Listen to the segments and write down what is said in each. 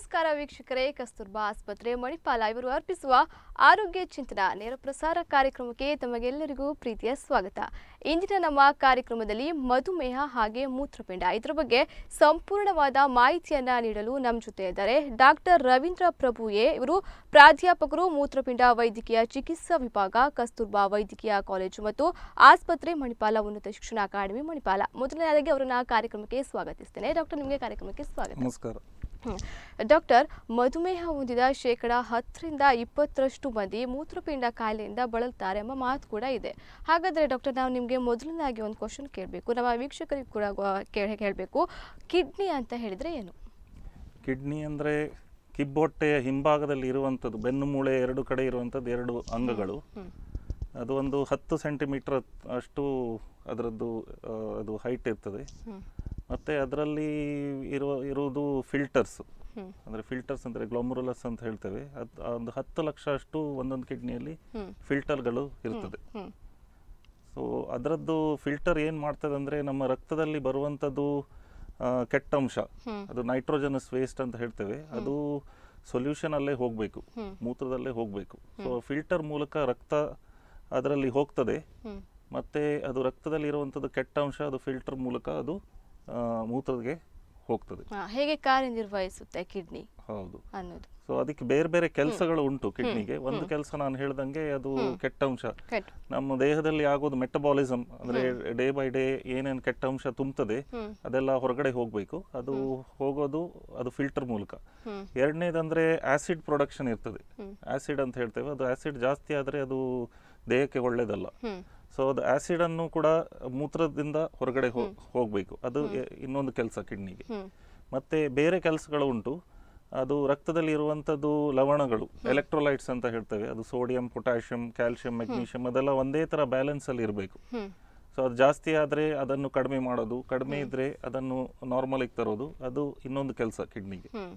ನಮಸ್ಕಾರ ವೀಕ್ಷಕರೇ ಕಸ್ತೂರ್ಬಾ ಆಸ್ಪತ್ರೆ ಮಣಿಪಾಲ ಇವರು ಅರ್ಪಿಸುವ ಆರೋಗ್ಯ ಚಿಂತನ ನೇರ ಪ್ರಸಾರ ಕಾರ್ಯಕ್ರಮಕ್ಕೆ ತಮಗೆಲ್ಲರಿಗೂ ಪ್ರೀತಿಯ ಸ್ವಾಗತ ಇಂದಿನ ನಮ್ಮ ಕಾರ್ಯಕ್ರಮದಲ್ಲಿ ಮಧುಮೇಹ ಹಾಗೆ ಮೂತ್ರಪಿಂಡ ಇದರ ಬಗ್ಗೆ ಸಂಪೂರ್ಣವಾದ ಮಾಹಿತಿಯನ್ನ ನೀಡಲು ನಮ್ಮ ಜೊತೆ ಇದ್ದಾರೆ ಡಾಕ್ಟರ್ ರವೀಂದ್ರ ಪ್ರಭು ಎ ಇವರು ಪ್ರಾಧ್ಯಾಪಕರು ಮೂತ್ರಪಿಂಡ ವೈದ್ಯಕೀಯ ಚಿಕಿತ್ಸಾ ವಿಭಾಗ ಕಸ್ತೂರ್ಬಾ ವೈದ್ಯಕೀಯ ಕಾಲೇಜು ಮತ್ತು ಆಸ್ಪತ್ರೆ ಮಣಿಪಾಲ ಉನ್ನತ ಶಿಕ್ಷಣ ಅಕಾಡೆಮಿ ಮಣಿಪಾಲ ಮೊದಲನೇದಾಗಿ ಅವರನ್ನ ಕಾರ್ಯಕ್ರಮಕ್ಕೆ ಸ್ವಾಗತಿಸ್ತೇನೆ ಡಾಕ್ಟರ್ ನಿಮಗೆ ಕಾರ್ಯಕ್ರಮಕ್ಕೆ ಸ್ವಾಗತ ನಮಸ್ಕಾರ ಹ್ಮ್. ಡಾಕ್ಟರ್ ಮಧುಮೇಹ ಹೊಂದಿದ ಶೇಕಡ ಹತ್ತರಿಂದ ಇಪ್ಪತ್ತರಷ್ಟು ಮಂದಿ ಮೂತ್ರಪಿಂಡ ಕಾಯಿಲೆಯಿಂದ ಬಳಲ್ತಾರೆ ಎಂಬ ಮಾತು ಕೂಡ ಇದೆ ಹಾಗಾದರೆ ಡಾಕ್ಟರ್ ನಾವು ನಿಮಗೆ ಮೊದಲನೇದಾಗಿ ಒಂದು ಕ್ವಶನ್ ಕೇಳಬೇಕು ನಮ್ಮ ವೀಕ್ಷಕರಿಗೂ ಕೂಡ ಕೇಳಿ ಕೇಳಬೇಕು ಕಿಡ್ನಿ ಅಂತ ಹೇಳಿದರೆ ಏನು ಕಿಡ್ನಿ ಅಂದರೆ ಕಿಬ್ಬೊಟ್ಟೆಯ ಹಿಂಭಾಗದಲ್ಲಿ ಇರುವಂಥದ್ದು ಬೆನ್ನು ಮೂಳೆ ಎರಡು ಕಡೆ ಇರುವಂಥದ್ದು ಎರಡು ಅಂಗಗಳು ಹ್ಮ್. ಅದು ಒಂದು ಹತ್ತು ಸೆಂಟಿಮೀಟರ್ ಅಷ್ಟು ಅದರದ್ದು ಆ, ಅದು ಹೈಟ್ ಇರ್ತದೆ ಹ್ಮ್. ಮತ್ತು ಅದರಲ್ಲಿ ಇರುವ ಇರುವುದು ಫಿಲ್ಟರ್ಸ್ ಹ್ಮ್. ಅಂದರೆ ಫಿಲ್ಟರ್ಸ್ ಅಂದರೆ ಗ್ಲೋಮುರುಲಸ್ ಅಂತ ಹೇಳ್ತೇವೆ ಅದು ಒಂದು ಹತ್ತು ಲಕ್ಷ ಅಷ್ಟು ಒಂದೊಂದು ಕಿಡ್ನಿಯಲ್ಲಿ ಹ್ಮ್. ಫಿಲ್ಟರ್ಗಳು ಇರ್ತದೆ ಹ್ಮ್. ಸೊ ಅದರದ್ದು ಫಿಲ್ಟರ್ ಏನು ಮಾಡ್ತದೆ ಅಂದರೆ ನಮ್ಮ ರಕ್ತದಲ್ಲಿ ಬರುವಂಥದ್ದು ಆ, ಕೆಟ್ಟ ಅಂಶ ಹ್ಮ್. ಅದು ನೈಟ್ರೋಜನಸ್ ವೇಸ್ಟ್ ಅಂತ ಹೇಳ್ತೇವೆ ಅದು ಸೊಲ್ಯೂಷನ್ ಅಲ್ಲೇ ಹೋಗಬೇಕು ಹ್ಮ್. ಮೂತ್ರದಲ್ಲೇ ಹೋಗಬೇಕು ಸೊ ಫಿಲ್ಟರ್ ಮೂಲಕ ರಕ್ತ ಅದರಲ್ಲಿ ಹೋಗ್ತದೆ ಹ್ಮ್. ಮತ್ತೆ ಅದು ರಕ್ತದಲ್ಲಿ ಇರುವಂಥದ್ದು ಕೆಟ್ಟ ಅಂಶ ಅದು ಫಿಲ್ಟರ್ ಮೂಲಕ ಅದು ಆ, ಮೂತ್ರಕ್ಕೆ ಹೋಗ್ತದೆ ಹಾ, ಹೇಗೆ ಕಾರ್ಯನಿರ್ವಹಿಸುತ್ತೆ ಕಿಡ್ನಿ ಹೌದು ಅನ್ನೋದು ಸೊ ಅದಕ್ಕೆ ಬೇರೆ ಬೇರೆ ಕೆಲಸಗಳು ಉಂಟು ಕಿಡ್ನಿಗೆ ಒಂದು ಕೆಲಸ ನಾನು ಹೇಳ್ದಂಗೆ ಅದು ಕೆಟ್ಟ ಅಂಶ ಕೆಟ್ಟ ನಮ್ಮ ದೇಹದಲ್ಲಿ ಆಗೋದು ಮೆಟಬಾಲಿಸಮ್ ಅಂದ್ರೆ ಡೇ ಬೈ ಡೇ ಏನೇನು ಕೆಟ್ಟ ಅಂಶ ತುಂಬುತ್ತದೆ ಹ್ಮ್. ಅದೆಲ್ಲ ಹೊರಗಡೆ ಹೋಗಬೇಕು ಅದು ಹೋಗೋದು ಅದು ಫಿಲ್ಟರ್ ಮೂಲಕ ಹ್ಮ್. ಎರಡನೇದಂದ್ರೆ ಆಸಿಡ್ ಪ್ರೊಡಕ್ಷನ್ ಇರ್ತದೆ ಹ್ಮ್. ಆಸಿಡ್ ಅಂತ ಹೇಳ್ತೇವೆ ಅದು ಆಸಿಡ್ ಜಾಸ್ತಿ ಆದರೆ ಅದು ದೇಹಕ್ಕೆ ಒಳ್ಳೇದಲ್ಲ ಹ್ಮ್. ಸೊ ಅದು ಆಸಿಡ್ ಅನ್ನು ಕೂಡ ಮೂತ್ರದಿಂದ ಹೊರಗಡೆ ಹೋಗಬೇಕು ಅದು ಎ- ಇನ್ನೊಂದು ಕೆಲಸ ಕಿಡ್ನಿಗೆ ಹ್ಮ್. ಮತ್ತೆ ಬೇರೆ ಕೆಲಸಗಳು ಉಂಟು ಅದು ರಕ್ತದಲ್ಲಿ ಇರುವಂಥದ್ದು ಲವಣಗಳು ಎಲೆಕ್ಟ್ರೋಲೈಟ್ಸ್ ಅಂತ ಹೇಳ್ತೇವೆ ಅದು ಸೋಡಿಯಂ ಪೊಟ್ಯಾಷಿಯಂ ಕ್ಯಾಲ್ಸಿಯಂ ಮೆಗ್ನೀಷಿಯಂ ಅದೆಲ್ಲ ಒಂದೇ ಥರ ಬ್ಯಾಲೆನ್ಸಲ್ಲಿ ಇರಬೇಕು ಹ್ಮ್. ಸೊ ಅದು ಜಾಸ್ತಿ ಆದರೆ ಅದನ್ನು ಕಡಿಮೆ ಮಾಡೋದು ಕಡಿಮೆ ಇದ್ದರೆ ಅದನ್ನು ನಾರ್ಮಲಿಗೆ ತರೋದು ಅದು ಇನ್ನೊಂದು ಕೆಲಸ ಕಿಡ್ನಿಗೆ ಹ್ಮ್.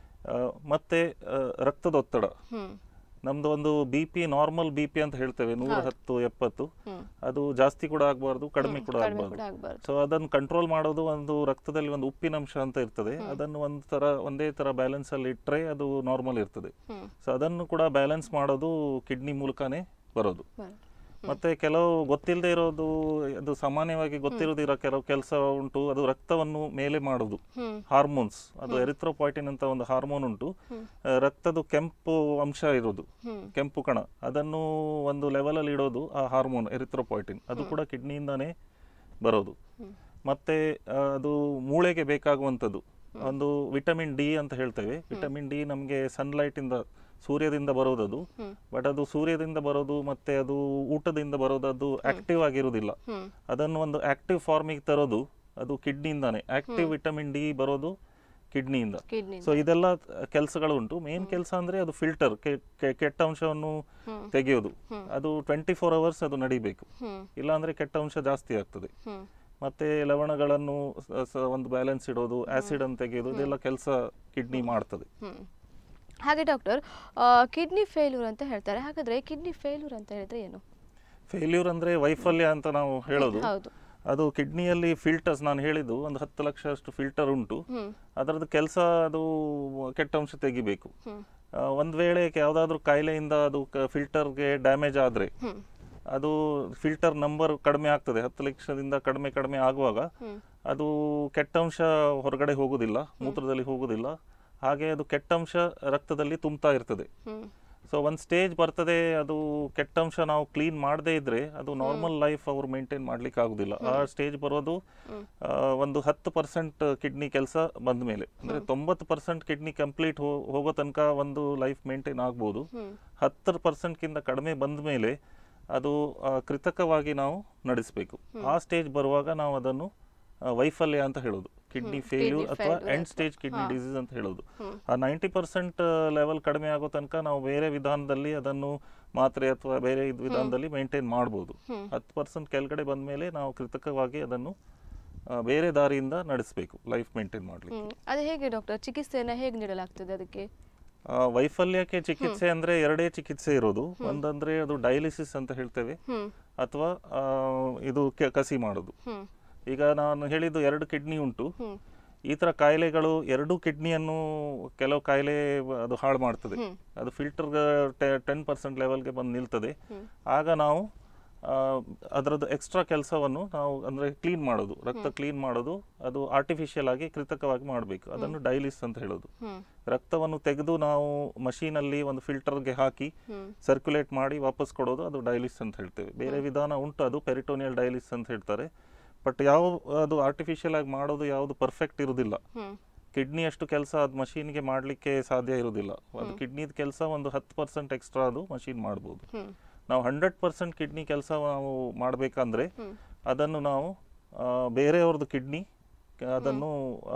ಮತ್ತು ರಕ್ತದೊತ್ತಡ ಹ್ಮ್. ನಮ್ದು ಒಂದು B P normal B P ಅಂತ ಹೇಳ್ತೇವೆ ನೂರ ಹತ್ತು ಎಪ್ಪತ್ತು ಹ್ಮ್. ಅದು ಜಾಸ್ತಿ ಕೂಡ ಆಗಬಾರ್ದು ಕಡಿಮೆ ಕೂಡ ಕಡಿಮೆ ಆಗಬಾರ್ದು ಕೂಡ ಆಗಬಾರ್ದು ಸೊ ಅದನ್ನು ಕಂಟ್ರೋಲ್ ಮಾಡೋದು ಒಂದು ರಕ್ತದಲ್ಲಿ ಒಂದು ಉಪ್ಪಿನಂಶ ಅಂತ ಇರ್ತದೆ ಅದನ್ನು ಒಂದು ಥರ ಒಂದೇ ಥರ ಬ್ಯಾಲೆನ್ಸ್ ಅಲ್ಲಿ ಇಟ್ಟರೆ ಅದು ನಾರ್ಮಲ್ ಇರ್ತದೆ ಹ್ಮ್. ಸೊ ಅದನ್ನು ಕೂಡ ಬ್ಯಾಲೆನ್ಸ್ ಮಾಡೋದು ಕಿಡ್ನಿ ಮೂಲಕನೇ ಬರೋದು ಬರೋದು. ಮತ್ತೆ ಕೆಲವು ಗೊತ್ತಿಲ್ಲದೆ ಇರೋದು ಅದು ಸಾಮಾನ್ಯವಾಗಿ ಗೊತ್ತಿರೋದಿರೋ ಕೆಲವು ಕೆಲಸ ಉಂಟು ಅದು ರಕ್ತವನ್ನು ಮೇಲೆ ಮಾಡೋದು ಹ್ಮ್. ಹಾರ್ಮೋನ್ಸ್ ಅದು ಎರಿಥ್ರೋಪಾಯ್ಟಿನ್ ಅಂತ ಒಂದು ಹಾರ್ಮೋನ್ ಉಂಟು ಆ, ರಕ್ತದ ಕೆಂಪು ಅಂಶ ಇರೋದು ಹ್ಮ್. ಕೆಂಪು ಕಣ ಅದನ್ನು ಒಂದು ಲೆವೆಲಲ್ಲಿ ಇಡೋದು ಆ ಹಾರ್ಮೋನ್ ಎರಿಥ್ರೋಪಾಯ್ಟಿನ್ ಅದು ಕೂಡ ಕಿಡ್ನಿಯಿಂದಾನೇ ಬರೋದು ಮತ್ತೆ ಆ, ಅದು ಮೂಳೆಗೆ ಬೇಕಾಗುವಂಥದ್ದು ಒಂದು ವಿಟಮಿನ್ ಡಿ ಅಂತ ಹೇಳ್ತೇವೆ ವಿಟಮಿನ್ ಡಿ ನಮಗೆ ಸನ್ಲೈಟಿಂದ ಸೂರ್ಯದಿಂದ ಬರೋದದು ಹ್ಮ್. ಬಟ್ ಅದು ಸೂರ್ಯದಿಂದ ಬರೋದು ಮತ್ತೆ ಅದು ಊಟದಿಂದ ಬರೋದು ಅದು ಆಕ್ಟಿವ್ ಆಗಿರುವುದಿಲ್ಲ ಹ್ಮ್. ಅದನ್ನು ಒಂದು ಆಕ್ಟಿವ್ ಫಾರ್ಮಿಗೆ ತರೋದು ಅದು ಕಿಡ್ನಿಯಿಂದಾನೆ ಆಕ್ಟಿವ್ ವಿಟಮಿನ್ ಡಿ ಬರೋದು ಕಿಡ್ನಿಯಿಂದ ಕಿಡ್ನಿ ಸೊ ಇದೆಲ್ಲ ಕೆಲಸಗಳು ಉಂಟು ಮೇನ್ ಕೆಲಸ ಅಂದ್ರೆ ಅದು ಫಿಲ್ಟರ್ ಕೆಟ್ಟ ಅಂಶವನ್ನು ಹ್ಮ್. ತೆಗೆಯೋದು ಅದು ಟ್ವೆಂಟಿ ಫೋರ್ ಅವರ್ಸ್ ಅದು ನಡಿಬೇಕು ಹ್ಮ್. ಇಲ್ಲಾಂದ್ರೆ ಕೆಟ್ಟ ಅಂಶ ಜಾಸ್ತಿ ಆಗ್ತದೆ ಹ್ಮ್. ಮತ್ತೆ ಲವಣಗಳನ್ನು ಸ- ಸ- ಒಂದು ಬ್ಯಾಲೆನ್ಸ್ ಇಡೋದು ಆಸಿಡ್ ಅನ್ನು ತೆಗೆಯೋದು ಇದೆಲ್ಲ ಕೆಲಸ ಕಿಡ್ನಿ ಮಾಡ್ತದೆ ಹ್ಮ್. ಹಾಗೆ ಡಾಕ್ಟರ್ ಕಿಡ್ನಿ ಫೇಲ್ಯೂರ್ ಅಂತ ಹೇಳ್ತಾರೆ ಹಾಗಾದ್ರೆ ಕಿಡ್ನಿ ಫೇಲ್ಯೂರ್ ಅಂತ ಹೇಳಿದ್ರೆ ಏನು ಫೇಲ್ಯೂರ್ ಅಂದ್ರೆ ವೈಫಲ್ಯ ಅಂತ ನಾವು ಹೇಳೋದು ಹೌದು ಅದು ಕಿಡ್ನಿಯಲ್ಲಿ ಫಿಲ್ಟರ್ಸ್ ನಾನು ಹೇಳಿದ್ದು ಒಂದು ಹತ್ತು ಲಕ್ಷ ಅಷ್ಟು ಫಿಲ್ಟರ್ ಉಂಟು ಹ್ಮ್ ಅದರದ್ದು ಕೆಲಸ ಅದು ಕೆಟ್ಟ ಅಂಶ ತೆಗಿಬೇಕು ಹ್ಮ್ ಆ, ಒಂದ್ ವೇಳೆ ಯಾವುದಾದ್ರೂ ಕಾಯಿಲೆಯಿಂದ ಅದು ಫಿಲ್ಟರ್ಗೆ ಡ್ಯಾಮೇಜ್ ಆದ್ರೆ ಹ್ಮ್ ಅದು ಫಿಲ್ಟರ್ ನಂಬರ್ ಕಡಿಮೆ ಆಗ್ತದೆ ಹತ್ತು ಲಕ್ಷದಿಂದ ಕಡಿಮೆ ಕಡಿಮೆ ಆಗುವಾಗ ಹ್ಮ್ ಅದು ಕೆಟ್ಟ ಅಂಶ ಹೊರಗಡೆ ಹೋಗುದಿಲ್ಲ ಮೂತ್ರದಲ್ಲಿ ಹೋಗುದಿಲ್ಲ ಹಾಗೆ ಅದು ಕೆಟ್ಟ ಅಂಶ ರಕ್ತದಲ್ಲಿ ತುಂಬ್ತಾ ಇರ್ತದೆ ಹ್ಮ್ ಸೊ ಒಂದು ಸ್ಟೇಜ್ ಬರ್ತದೆ ಅದು ಕೆಟ್ಟ ಅಂಶ ನಾವು ಕ್ಲೀನ್ ಮಾಡದೇ ಇದ್ರೆ ಅದು ನಾರ್ಮಲ್ ಲೈಫ್ ಅವ್ರು ಮೇಂಟೈನ್ ಮಾಡ್ಲಿಕ್ಕೆ ಆಗುದಿಲ್ಲ ಆ ಸ್ಟೇಜ್ ಬರೋದು ಆ, ಒಂದು ಹತ್ತು ಪರ್ಸೆಂಟ್ ಕಿಡ್ನಿ ಕೆಲಸ ಬಂದ ಮೇಲೆ ಅಂದ್ರೆ ತೊಂಬತ್ತು ಪರ್ಸೆಂಟ್ ಕಿಡ್ನಿ ಕಂಪ್ಲೀಟ್ ಹೋಗೋ ತನಕ ಒಂದು ಲೈಫ್ ಮೇಂಟೈನ್ ಆಗ್ಬೋದು ಹ್ಮ್ ಹತ್ತರ ಪರ್ಸೆಂಟ್ಗಿಂತ ಕಡಿಮೆ ಬಂದ ಮೇಲೆ ಅದು ಆ, ಕೃತಕವಾಗಿ ನಾವು ನಡೆಸಬೇಕು ಆ ಸ್ಟೇಜ್ ಬರುವಾಗ ನಾವು ಅದನ್ನು ಆ, ವೈಫಲ್ಯ ಅಂತ ಹೇಳೋದು ಕಿಡ್ನಿ ಫೇಲ್ಯೂರ್ ಅಥವಾ failure end stage kidney disease ಅಂತ ಹೇಳೋದು ಆ ನೈಂಟಿ ಪರ್ಸೆಂಟ್ ಲೆವೆಲ್ ಕಡಿಮೆ ಆಗೋ ತನಕ ನಾವು ಬೇರೆ ವಿಧಾನದಲ್ಲಿ ಅದನ್ನು ಮಾತ್ರೆ ಅಥವಾ ಬೇರೆ ಇದ್ ವಿಧಾನದಲ್ಲಿ ಮೇಂಟೈನ್ ಮಾಡ್ಬೋದು ಹತ್ತು ಪರ್ಸೆಂಟ್ ಕೆಳಗಡೆ ಬಂದ ಮೇಲೆ ನಾವು ಕೃತಕವಾಗಿ ಅದನ್ನು ಆ, ಬೇರೆ ದಾರಿಯಿಂದ ನಡೆಸಬೇಕು ಲೈಫ್ ಮೇಂಟೈನ್ ಮಾಡಲಿಕ್ಕೆ ಹ್ಮ್ ಅದು ಹೇಗೆ ಡಾಕ್ಟರ್ ಚಿಕಿತ್ಸೆಯನ್ನ ಹೇಗೆ ನೀಡಲಾಗ್ತದೆ ಅದಕ್ಕೆ ಆ, ವೈಫಲ್ಯಕ್ಕೆ ಚಿಕಿತ್ಸೆ ಅಂದ್ರೆ ಎರಡೇ ಚಿಕಿತ್ಸೆ ಇರೋದು ಒಂದಂದ್ರೆ ಅದು ಡಯಾಲಿಸಿಸ್ ಅಂತ ಹೇಳ್ತೇವೆ ಹ್ಮ್ ಅಥವಾ ಆ, ಇದು ಕೆ- ಕಸಿ ಮಾಡೋದು ಹ್ಮ್ ಈಗ ನಾನು ಹೇಳಿದ್ದು ಎರಡು ಕಿಡ್ನಿ ಉಂಟು ಹ್ಮ್ ಈ ಥರ ಕಾಯಿಲೆಗಳು ಎರಡೂ ಕಿಡ್ನಿಯನ್ನು ಕೆಲವು ಕಾಯಿಲೆ ಅದು ಹಾಳು ಮಾಡ್ತದೆ ಹ್ಮ್. ಅದು ಫಿಲ್ಟರ್ ಟೆನ್ ಪರ್ಸೆಂಟ್ ಲೆವೆಲ್ಗೆ ಬಂದು ನಿಲ್ತದೆ ಹ್ಮ್. ಆಗ ನಾವು ಆ, ಅದರದ್ದು ಎಕ್ಸ್ಟ್ರಾ ಕೆಲಸವನ್ನು ನಾವು ಅಂದರೆ ಕ್ಲೀನ್ ಮಾಡೋದು ರಕ್ತ ಕ್ಲೀನ್ ಮಾಡೋದು ಅದು ಆರ್ಟಿಫಿಷಿಯಲ್ ಆಗಿ ಕೃತಕವಾಗಿ ಮಾಡಬೇಕು ಅದನ್ನು ಡೈಲಿಸ್ ಅಂತ ಹೇಳೋದು ಹ್ಮ್ ರಕ್ತವನ್ನು ತೆಗೆದು ನಾವು ಮಷೀನಲ್ಲಿ ಒಂದು ಫಿಲ್ಟರ್ಗೆ ಹಾಕಿ ಹ್ಮ್ ಸರ್ಕ್ಯುಲೇಟ್ ಮಾಡಿ ವಾಪಸ್ ಕೊಡೋದು ಅದು ಡೈಲಿಸ್ ಅಂತ ಹೇಳ್ತೇವೆ ಬೇರೆ ವಿಧಾನ ಉಂಟು ಅದು ಪೆರಿಟೋನಿಯಲ್ ಡೈಲಿಸ್ ಅಂತ ಹೇಳ್ತಾರೆ ಬಟ್ ಯಾವ ಅದು ಆರ್ಟಿಫಿಷಿಯಲ್ ಆಗಿ ಮಾಡೋದು ಯಾವುದು ಪರ್ಫೆಕ್ಟ್ ಇರುವುದಿಲ್ಲ ಹ್ಮ್ ಕಿಡ್ನಿ ಅಷ್ಟು ಕೆಲಸ ಅದು ಮಷೀನ್ಗೆ ಮಾಡಲಿಕ್ಕೆ ಸಾಧ್ಯ ಇರುವುದಿಲ್ಲ ಅದು ಕಿಡ್ನಿದ ಕೆಲಸ ಒಂದು ಹತ್ತು ಪರ್ಸೆಂಟ್ ಎಕ್ಸ್ಟ್ರಾ ಅದು ಮಷೀನ್ ಮಾಡ್ಬೋದು ಹ್ಮ್ ನಾವು ಹಂಡ್ರೆಡ್ ಪರ್ಸೆಂಟ್ ಕಿಡ್ನಿ ಕೆಲಸ ನಾವು ಮಾಡಬೇಕಂದ್ರೆ ಹ್ಮ್ ಅದನ್ನು ನಾವು ಆ, ಬೇರೆಯವ್ರದ್ದು ಕಿಡ್ನಿ ಅದನ್ನು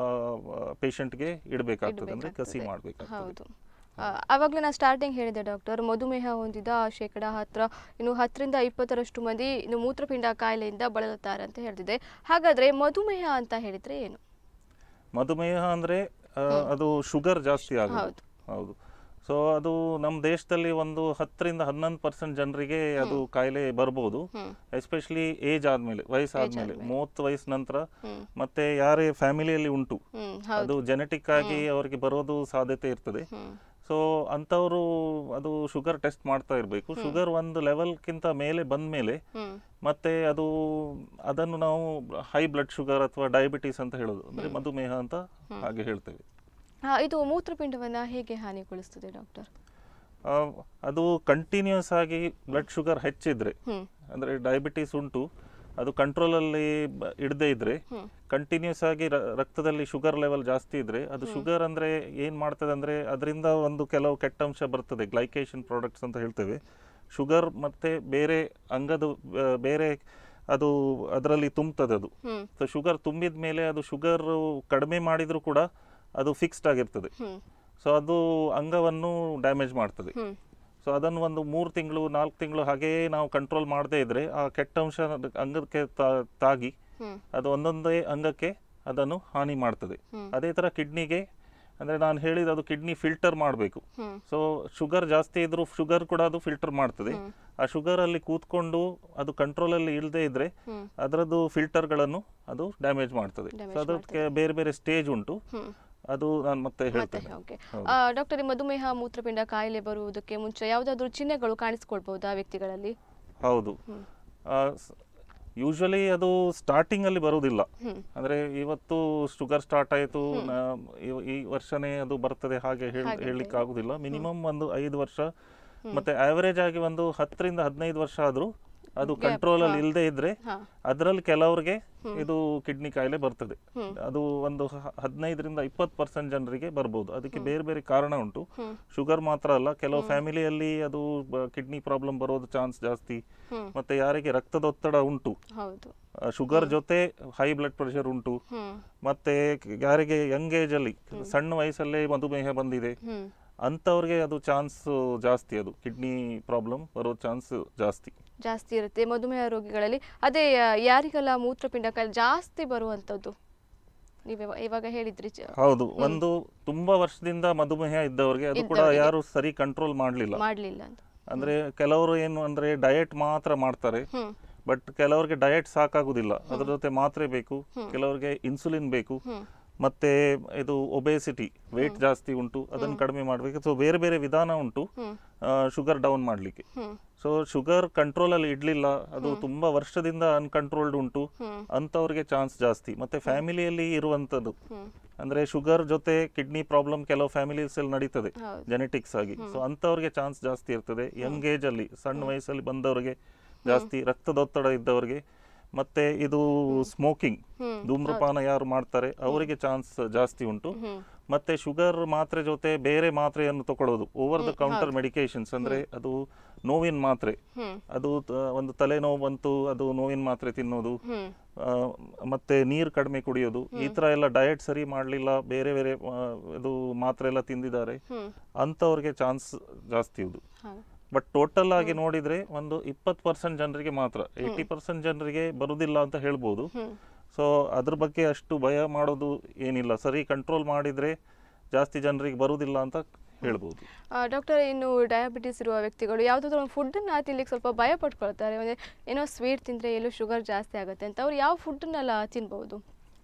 ಪೇಷಂಟ್ಗೆ ಇಡಬೇಕಾಗ್ತದೆ ಅಂದರೆ ಕಸಿ ಇಡ್ಬೇಕಾಗ್ತದೆ. ಮಾಡಬೇಕಾಗ್ತದೆ ಹೌದು ಆ, ಆವಾಗಲೇ ನಾನು ಸ್ಟಾರ್ಟಿಂಗ್ ಹೇಳಿದೆ ಡಾಕ್ಟರ್ ಮಧುಮೇಹ ಹೊಂದಿದ ಶೇಕಡ ಹತ್ರ ಇನ್ನು ಹತ್ತರಿಂದ ಇಪ್ಪತ್ತರಷ್ಟು ಮಂದಿ ಇನ್ನು ಮೂತ್ರಪಿಂಡ ಕಾಯಿಲೆಯಿಂದ ಬಳಲುತ್ತಾರೆ ಅಂತ ಹೇಳ್ತಿದೆ ಹಾಗಾದ್ರೆ ಮಧುಮೇಹ ಅಂತ ಹೇಳಿದ್ರೆ ಏನು ಮಧುಮೇಹ ಅಂದ್ರೆ ಆ, ಅದು ಶುಗರ್ ಜಾಸ್ತಿ ಆಗೋದು ಹೌದು. ಹೌದು ಸೊ ಅದು ನಮ್ಮ ದೇಶದಲ್ಲಿ ಒಂದು ಹತ್ತರಿಂದ ಹನ್ನೊಂದು ಪರ್ಸೆಂಟ್ ಜನರಿಗೆ ಅದು ಕಾಯಿಲೆ ಬರ್ಬೋದು ಹ್ಮ್ ಎಸ್ಪೆಷಲಿ ಏಜ್ ಆದ್ಮೇಲೆ ವಯಸ್ಸಾದ್ಮೇಲೆ ಆದ್ಮೇಲೆ. ಮೂವತ್ತು ವಯಸ್ಸು ನಂತರ ಹ್ಮ್ ಮತ್ತೆ ಯಾರೇ ಫ್ಯಾಮಿಲಿಯಲ್ಲಿ ಉಂಟು ಹ್ಮ್ ಅದು ಹೌದು ಜೆನೆಟಿಕ್ ಆಗಿ ಅವರಿಗೆ ಬರೋದು ಸಾಧ್ಯತೆ ಇರ್ತದೆ ಹ್ಮ್ ಸೊ ಅಂಥವರು ಅದು ಶುಗರ್ ಟೆಸ್ಟ್ ಮಾಡ್ತಾ ಇರಬೇಕು ಶುಗರ್ ಒಂದು ಲೆವೆಲ್ಗಿಂತ ಮೇಲೆ ಬಂದ ಮೇಲೆ ಹ್ಮ್ ಮತ್ತೆ ಅದು ಅದನ್ನು ನಾವು ಹೈ ಬ್ಲಡ್ ಶುಗರ್ ಅಥವಾ ಡಯಾಬಿಟೀಸ್ ಅಂತ ಹೇಳೋದು ಅಂದ್ರೆ ಮಧುಮೇಹ ಅಂತ ಹಾಗೆ ಹೇಳ್ತೇವೆ ಆ, ಇದು ಮೂತ್ರಪಿಂಡವನ್ನ ಹೇಗೆ ಹಾನಿಗೊಳಿಸ್ತದೆ ಡಾಕ್ಟರ್ ಆ, ಅದು ಕಂಟಿನ್ಯೂಸ್ ಆಗಿ ಬ್ಲಡ್ ಶುಗರ್ ಹೆಚ್ಚಿದ್ರೆ ಹ್ಮ್ ಅಂದ್ರೆ ಡಯಾಬಿಟೀಸ್ ಉಂಟು ಅದು ಕಂಟ್ರೋಲಲ್ಲಿ ಇಡದೇ ಇದ್ರೆ ಹ್ಮ್ ಕಂಟಿನ್ಯೂಸ್ ಆಗಿ ರ- ರಕ್ತದಲ್ಲಿ ಶುಗರ್ ಲೆವೆಲ್ ಜಾಸ್ತಿ ಇದ್ರೆ ಅದು ಶುಗರ್ ಅಂದ್ರೆ ಏನ್ ಮಾಡ್ತದೆ ಅಂದ್ರೆ ಅದರಿಂದ ಒಂದು ಕೆಲವು ಕೆಟ್ಟ ಅಂಶ ಬರ್ತದೆ ಗ್ಲೈಕೇಷನ್ ಪ್ರಾಡಕ್ಟ್ಸ್ ಅಂತ ಹೇಳ್ತೇವೆ ಶುಗರ್ ಮತ್ತೆ ಬೇರೆ ಅಂಗದ ಆ, ಬೇರೆ ಅದು ಅದರಲ್ಲಿ ತುಂಬುತ್ತದೆ ಅದು ಹ್ಮ್ ಸೊ ಶುಗರ್ ತುಂಬಿದ ಮೇಲೆ ಅದು ಶುಗರ್ ಕಡಿಮೆ ಮಾಡಿದ್ರು ಕೂಡ ಅದು ಫಿಕ್ಸ್ಡ್ ಆಗಿರ್ತದೆ ಹ್ಮ್ ಸೊ ಅದು ಅಂಗವನ್ನು ಡ್ಯಾಮೇಜ್ ಮಾಡ್ತದೆ ಹ್ಮ್ ಸೊ ಅದನ್ನು ಒಂದು ಮೂರು ತಿಂಗಳು ನಾಲ್ಕು ತಿಂಗಳು ಹಾಗೆಯೇ ನಾವು ಕಂಟ್ರೋಲ್ ಮಾಡದೇ ಇದ್ರೆ ಆ ಕೆಟ್ಟ ಅಂಶ ಅಂಗಕ್ಕೆ ತಾ- ತಾಗಿ ಹ್ಮ್ ಅದು ಒಂದೊಂದೇ ಅಂಗಕ್ಕೆ ಅದನ್ನು ಹಾನಿ ಮಾಡ್ತದೆ ಹ್ಮ್. ಅದೇ ಥರ ಕಿಡ್ನಿಗೆ ಅಂದರೆ ನಾನು ಹೇಳಿದ ಅದು ಕಿಡ್ನಿ ಫಿಲ್ಟರ್ ಮಾಡಬೇಕು ಹ್ಮ್ ಸೊ ಶುಗರ್ ಜಾಸ್ತಿ ಇದ್ರೂ ಶುಗರ್ ಕೂಡ ಅದು ಫಿಲ್ಟರ್ ಮಾಡ್ತದೆ ಹ್ಮ್. ಆ ಶುಗರಲ್ಲಿ ಕೂತ್ಕೊಂಡು ಅದು ಕಂಟ್ರೋಲಲ್ಲಿ ಇಲ್ಲದೆ ಇದ್ರೆ ಹ್ಮ್ ಅದರದ್ದು ಫಿಲ್ಟರ್ಗಳನ್ನು ಅದು ಡ್ಯಾಮೇಜ್ ಮಾಡ್ತದೆ Damage ಸೊ ಅದಕ್ಕೆ ಬೇರೆ ಬೇರೆ ಸ್ಟೇಜ್ ಉಂಟು ಹ್ಮ್ ಅದು ನಾನು ಮತ್ತೆ ಮತ್ತೆ ಹೇಳ್ತೇನೆ ಓಕೆ ಹೌದು. ಡಾಕ್ಟರ್ ಈ ಮಧುಮೇಹ ಮೂತ್ರಪಿಂಡ ಕಾಯಿಲೆ ಬರುವುದಕ್ಕೆ ಮುಂಚೆ ಯಾವುದಾದ್ರೂ ಚಿಹ್ನೆಗಳು ಕಾಣಿಸ್ಕೊಳ್ಬಹುದಾ ವ್ಯಕ್ತಿಗಳಲ್ಲಿ ಹೌದು ಹ್ಮ್. ಯೂಶಲಿ ಅದು ಸ್ಟಾರ್ಟಿಂಗ್ ಅಲ್ಲಿ ಬರುವುದಿಲ್ಲ ಹ್ಮ್ ಅಂದ್ರೆ ಇವತ್ತು ಶುಗರ್ ಸ್ಟಾರ್ಟ್ ಆಯಿತು ಈ ವರ್ಷನೇ ಅದು ಬರ್ತದೆ ಹಾಗೆ ಹೇಳಿ ಹಾಗೆ ಹೇಳಲಿಕ್ಕೆ ಆಗುದಿಲ್ಲ ಮಿನಿಮಮ್ ಒಂದು ಐದು ವರ್ಷ ಮತ್ತೆ ಆವರೇಜ್ ಆಗಿ ಒಂದು ಹತ್ತರಿಂದ ಹದಿನೈದು ವರ್ಷ ಆದ್ರೂ ಅದು ಕಂಟ್ರೋಲ್ ಅಲ್ಲಿ ಇಲ್ಲದೆ ಇದ್ರೆ ಹಾ ಅದರಲ್ಲಿ ಕೆಲವರಿಗೆ ಇದು ಕಿಡ್ನಿ ಕಾಯಿಲೆ ಬರ್ತದೆ ಹ್ಮ್. ಅದು ಒಂದು ಹ- ಹದಿನೈದರಿಂದ ಇಪ್ಪತ್ತು ಪರ್ಸೆಂಟ್ ಜನರಿಗೆ ಬರ್ಬೋದು ಅದಕ್ಕೆ ಬೇರೆ ಬೇರೆ ಕಾರಣ ಉಂಟು ಹ್ಮ್ ಶುಗರ್ ಮಾತ್ರ ಅಲ್ಲ ಕೆಲವು ಫ್ಯಾಮಿಲಿಯಲ್ಲಿ ಅದು ಕಿಡ್ನಿ ಪ್ರಾಬ್ಲಮ್ ಬರೋದು ಚಾನ್ಸ್ ಜಾಸ್ತಿ ಹ್ಮ್ ಮತ್ತೆ ಯಾರಿಗೆ ರಕ್ತದೊತ್ತಡ ಉಂಟು ಹೌದು ಶುಗರ್ ಜೊತೆ ಹೈ ಬ್ಲಡ್ ಪ್ರೆಷರ್ ಉಂಟು ಹ್ಮ್ ಮತ್ತೆ ಕ- ಯಾರಿಗೆ ಯಂಗ್ ಏಜ್ ಅಲ್ಲಿ ಸಣ್ಣ ವಯಸ್ಸಲ್ಲೇ ಮಧುಮೇಹ ಬಂದಿದೆ ಹ್ಮ್ ಅಂಥವ್ರಿಗೆ ಅದು ಚಾನ್ಸ್ ಜಾಸ್ತಿ ಅದು ಕಿಡ್ನಿ ಪ್ರಾಬ್ಲಮ್ ಬರೋ ಚಾನ್ಸ್ ಜಾಸ್ತಿ ಜಾಸ್ತಿ ಇರುತ್ತೆ ಮಧುಮೇಹ ರೋಗಿಗಳಲ್ಲಿ ಅದೇ ಆ, ಯಾರಿಗೆಲ್ಲ ಮೂತ್ರಪಿಂಡ ಕಾಯಿಲೆ ಜಾಸ್ತಿ ಬರುವಂಥದ್ದು ನೀವು ಇವಾಗ ಹೇಳಿದ್ರಿ ಚ- ಹೌದು ಒಂದು ತುಂಬಾ ವರ್ಷದಿಂದ ಮಧುಮೇಹ ಇದ್ದವ್ರಿಗೆ ಅದು ಕೂಡ ಇದ್ದವ್ರಿಗೆ. ಯಾರು ಸರಿ ಕಂಟ್ರೋಲ್ ಮಾಡ್ಲಿಲ್ಲ ಮಾಡ್ಲಿಲ್ಲ ಅಂತ ಅಂದ್ರೆ ಕೆಲವರು ಏನು ಅಂದ್ರೆ ಡಯಟ್ ಮಾತ್ರ ಮಾಡ್ತಾರೆ ಹ್ಮ್ ಬಟ್ ಕೆಲವರಿಗೆ ಡಯಟ್ ಸಾಕಾಗುದಿಲ್ಲ ಅದ್ರ ಜೊತೆ ಮಾತ್ರೆ ಬೇಕು ಕೆಲವರಿಗೆ ಇನ್ಸುಲಿನ್ ಬೇಕು ಹ್ಮ್ ಮತ್ತೆ ಇದು ಒಬೇಸಿಟಿ ವೇಟ್ ಜಾಸ್ತಿ ಉಂಟು ಅದನ್ನು ಕಡಿಮೆ ಮಾಡಬೇಕು ಸೊ ಬೇರೆ ಬೇರೆ ವಿಧಾನ ಉಂಟು ಹ್ಮ್ ಶುಗರ್ ಡೌನ್ ಮಾಡಲಿಕ್ಕೆ ಹ್ಮ್ ಸೊ ಶುಗರ್ ಕಂಟ್ರೋಲಲ್ಲಿ ಇಡಲಿಲ್ಲ ಅದು ತುಂಬಾ ವರ್ಷದಿಂದ ಅನ್ಕಂಟ್ರೋಲ್ಡ್ ಉಂಟು ಹ್ಮ್ ಅಂಥವ್ರಿಗೆ ಚಾನ್ಸ್ ಜಾಸ್ತಿ ಮತ್ತೆ ಫ್ಯಾಮಿಲಿಯಲ್ಲಿ ಇರುವಂಥದ್ದು ಹ್ಮ್ ಅಂದ್ರೆ ಶುಗರ್ ಜೊತೆ ಕಿಡ್ನಿ ಪ್ರಾಬ್ಲಮ್ ಕೆಲವು ಫ್ಯಾಮಿಲೀಸ್ ಅಲ್ಲಿ ನಡೀತದೆ ಹೌದು ಜೆನೆಟಿಕ್ಸ್ ಆಗಿ ಸೊ ಅಂಥವ್ರಿಗೆ ಚಾನ್ಸ್ ಜಾಸ್ತಿ ಇರ್ತದೆ ಯಂಗ್ ಏಜ್ ಅಲ್ಲಿ ಸಣ್ಣ ವಯಸ್ಸಲ್ಲಿ ಬಂದವರಿಗೆ ಜಾಸ್ತಿ ರಕ್ತದೊತ್ತಡ ಇದ್ದವರಿಗೆ ಮತ್ತೆ ಇದು ಸ್ಮೋಕಿಂಗ್ ಹ್ಮ್ ಧೂಮ್ರಪಾನ ಯಾರು ಮಾಡ್ತಾರೆ ಅವರಿಗೆ ಚಾನ್ಸ್ ಜಾಸ್ತಿ ಉಂಟು ಹ್ಮ್ ಮತ್ತೆ ಶುಗರ್ ಮಾತ್ರೆ ಜೊತೆ ಬೇರೆ ಮಾತ್ರೆಯನ್ನು ತಗೊಳ್ಳೋದು ಓವರ್ ದ ಕೌಂಟರ್ ಮೆಡಿಕೇಶನ್ಸ್ ಅಂದ್ರೆ ಅದು ನೋವಿನ ಮಾತ್ರೆ ಹ್ಮ್ ಅದು ತ- ಒಂದು ತಲೆನೋವು ಬಂತು ಅದು ನೋವಿನ ಮಾತ್ರೆ ತಿನ್ನೋದು ಹ್ಮ್ ಆ, ಮತ್ತೆ ನೀರು ಕಡಿಮೆ ಕುಡಿಯೋದು ಈ ತರ ಎಲ್ಲ ಡಯಟ್ ಸರಿ ಮಾಡಲಿಲ್ಲ ಬೇರೆ ಬೇರೆ ಆ, ಇದು ಮಾತ್ರೆ ಎಲ್ಲ ತಿಂದಿದ್ದಾರೆ ಹ್ಮ್ ಅಂಥವ್ರಿಗೆ ಚಾನ್ಸ್ ಜಾಸ್ತಿ ಇದು ಹಾಗೆ ಬಟ್ ಟೋಟಲ್ ಆಗಿ ನೋಡಿದ್ರೆ ಒಂದು ಇಪ್ಪತ್ತು ಪರ್ಸೆಂಟ್ ಜನರಿಗೆ ಮಾತ್ರ ಏಯ್ಟಿ ಪರ್ಸೆಂಟ್ ಜನರಿಗೆ ಬರುದಿಲ್ಲ ಅಂತ ಹೇಳ್ಬೋದು ಹ್ಮ್ ಸೊ ಅದ್ರ ಬಗ್ಗೆ ಅಷ್ಟು ಭಯ ಮಾಡೋದು ಏನಿಲ್ಲ ಸರಿ ಕಂಟ್ರೋಲ್ ಮಾಡಿದ್ರೆ ಜಾಸ್ತಿ ಜನರಿಗೆ ಬರುವುದಿಲ್ಲ ಅಂತ ಹೇಳ್ಬೋದು ಡಾಕ್ಟರ್ ಇನ್ನು ಡಯಾಬಿಟಿಸ್ ಇರುವ ವ್ಯಕ್ತಿಗಳು ಯಾವುದಾದ್ರೂ ಒಂದು ಫುಡ್ಡನ್ನು ತಿನ್ಲಿಕ್ಕೆ ಸ್ವಲ್ಪ ಭಯ ಪಡ್ಕೊಳ್ತಾರೆ ಅಂದರೆ ಏನೋ ಸ್ವೀಟ್ ತಿಂದರೆ ಎಲ್ಲೋ ಶುಗರ್ ಜಾಸ್ತಿ ಆಗುತ್ತೆ ಅಂತ ಅವ್ರು ಯಾವ ಫುಡ್ಡನ್ನೆಲ್ಲ ತಿನ್ಬೋದು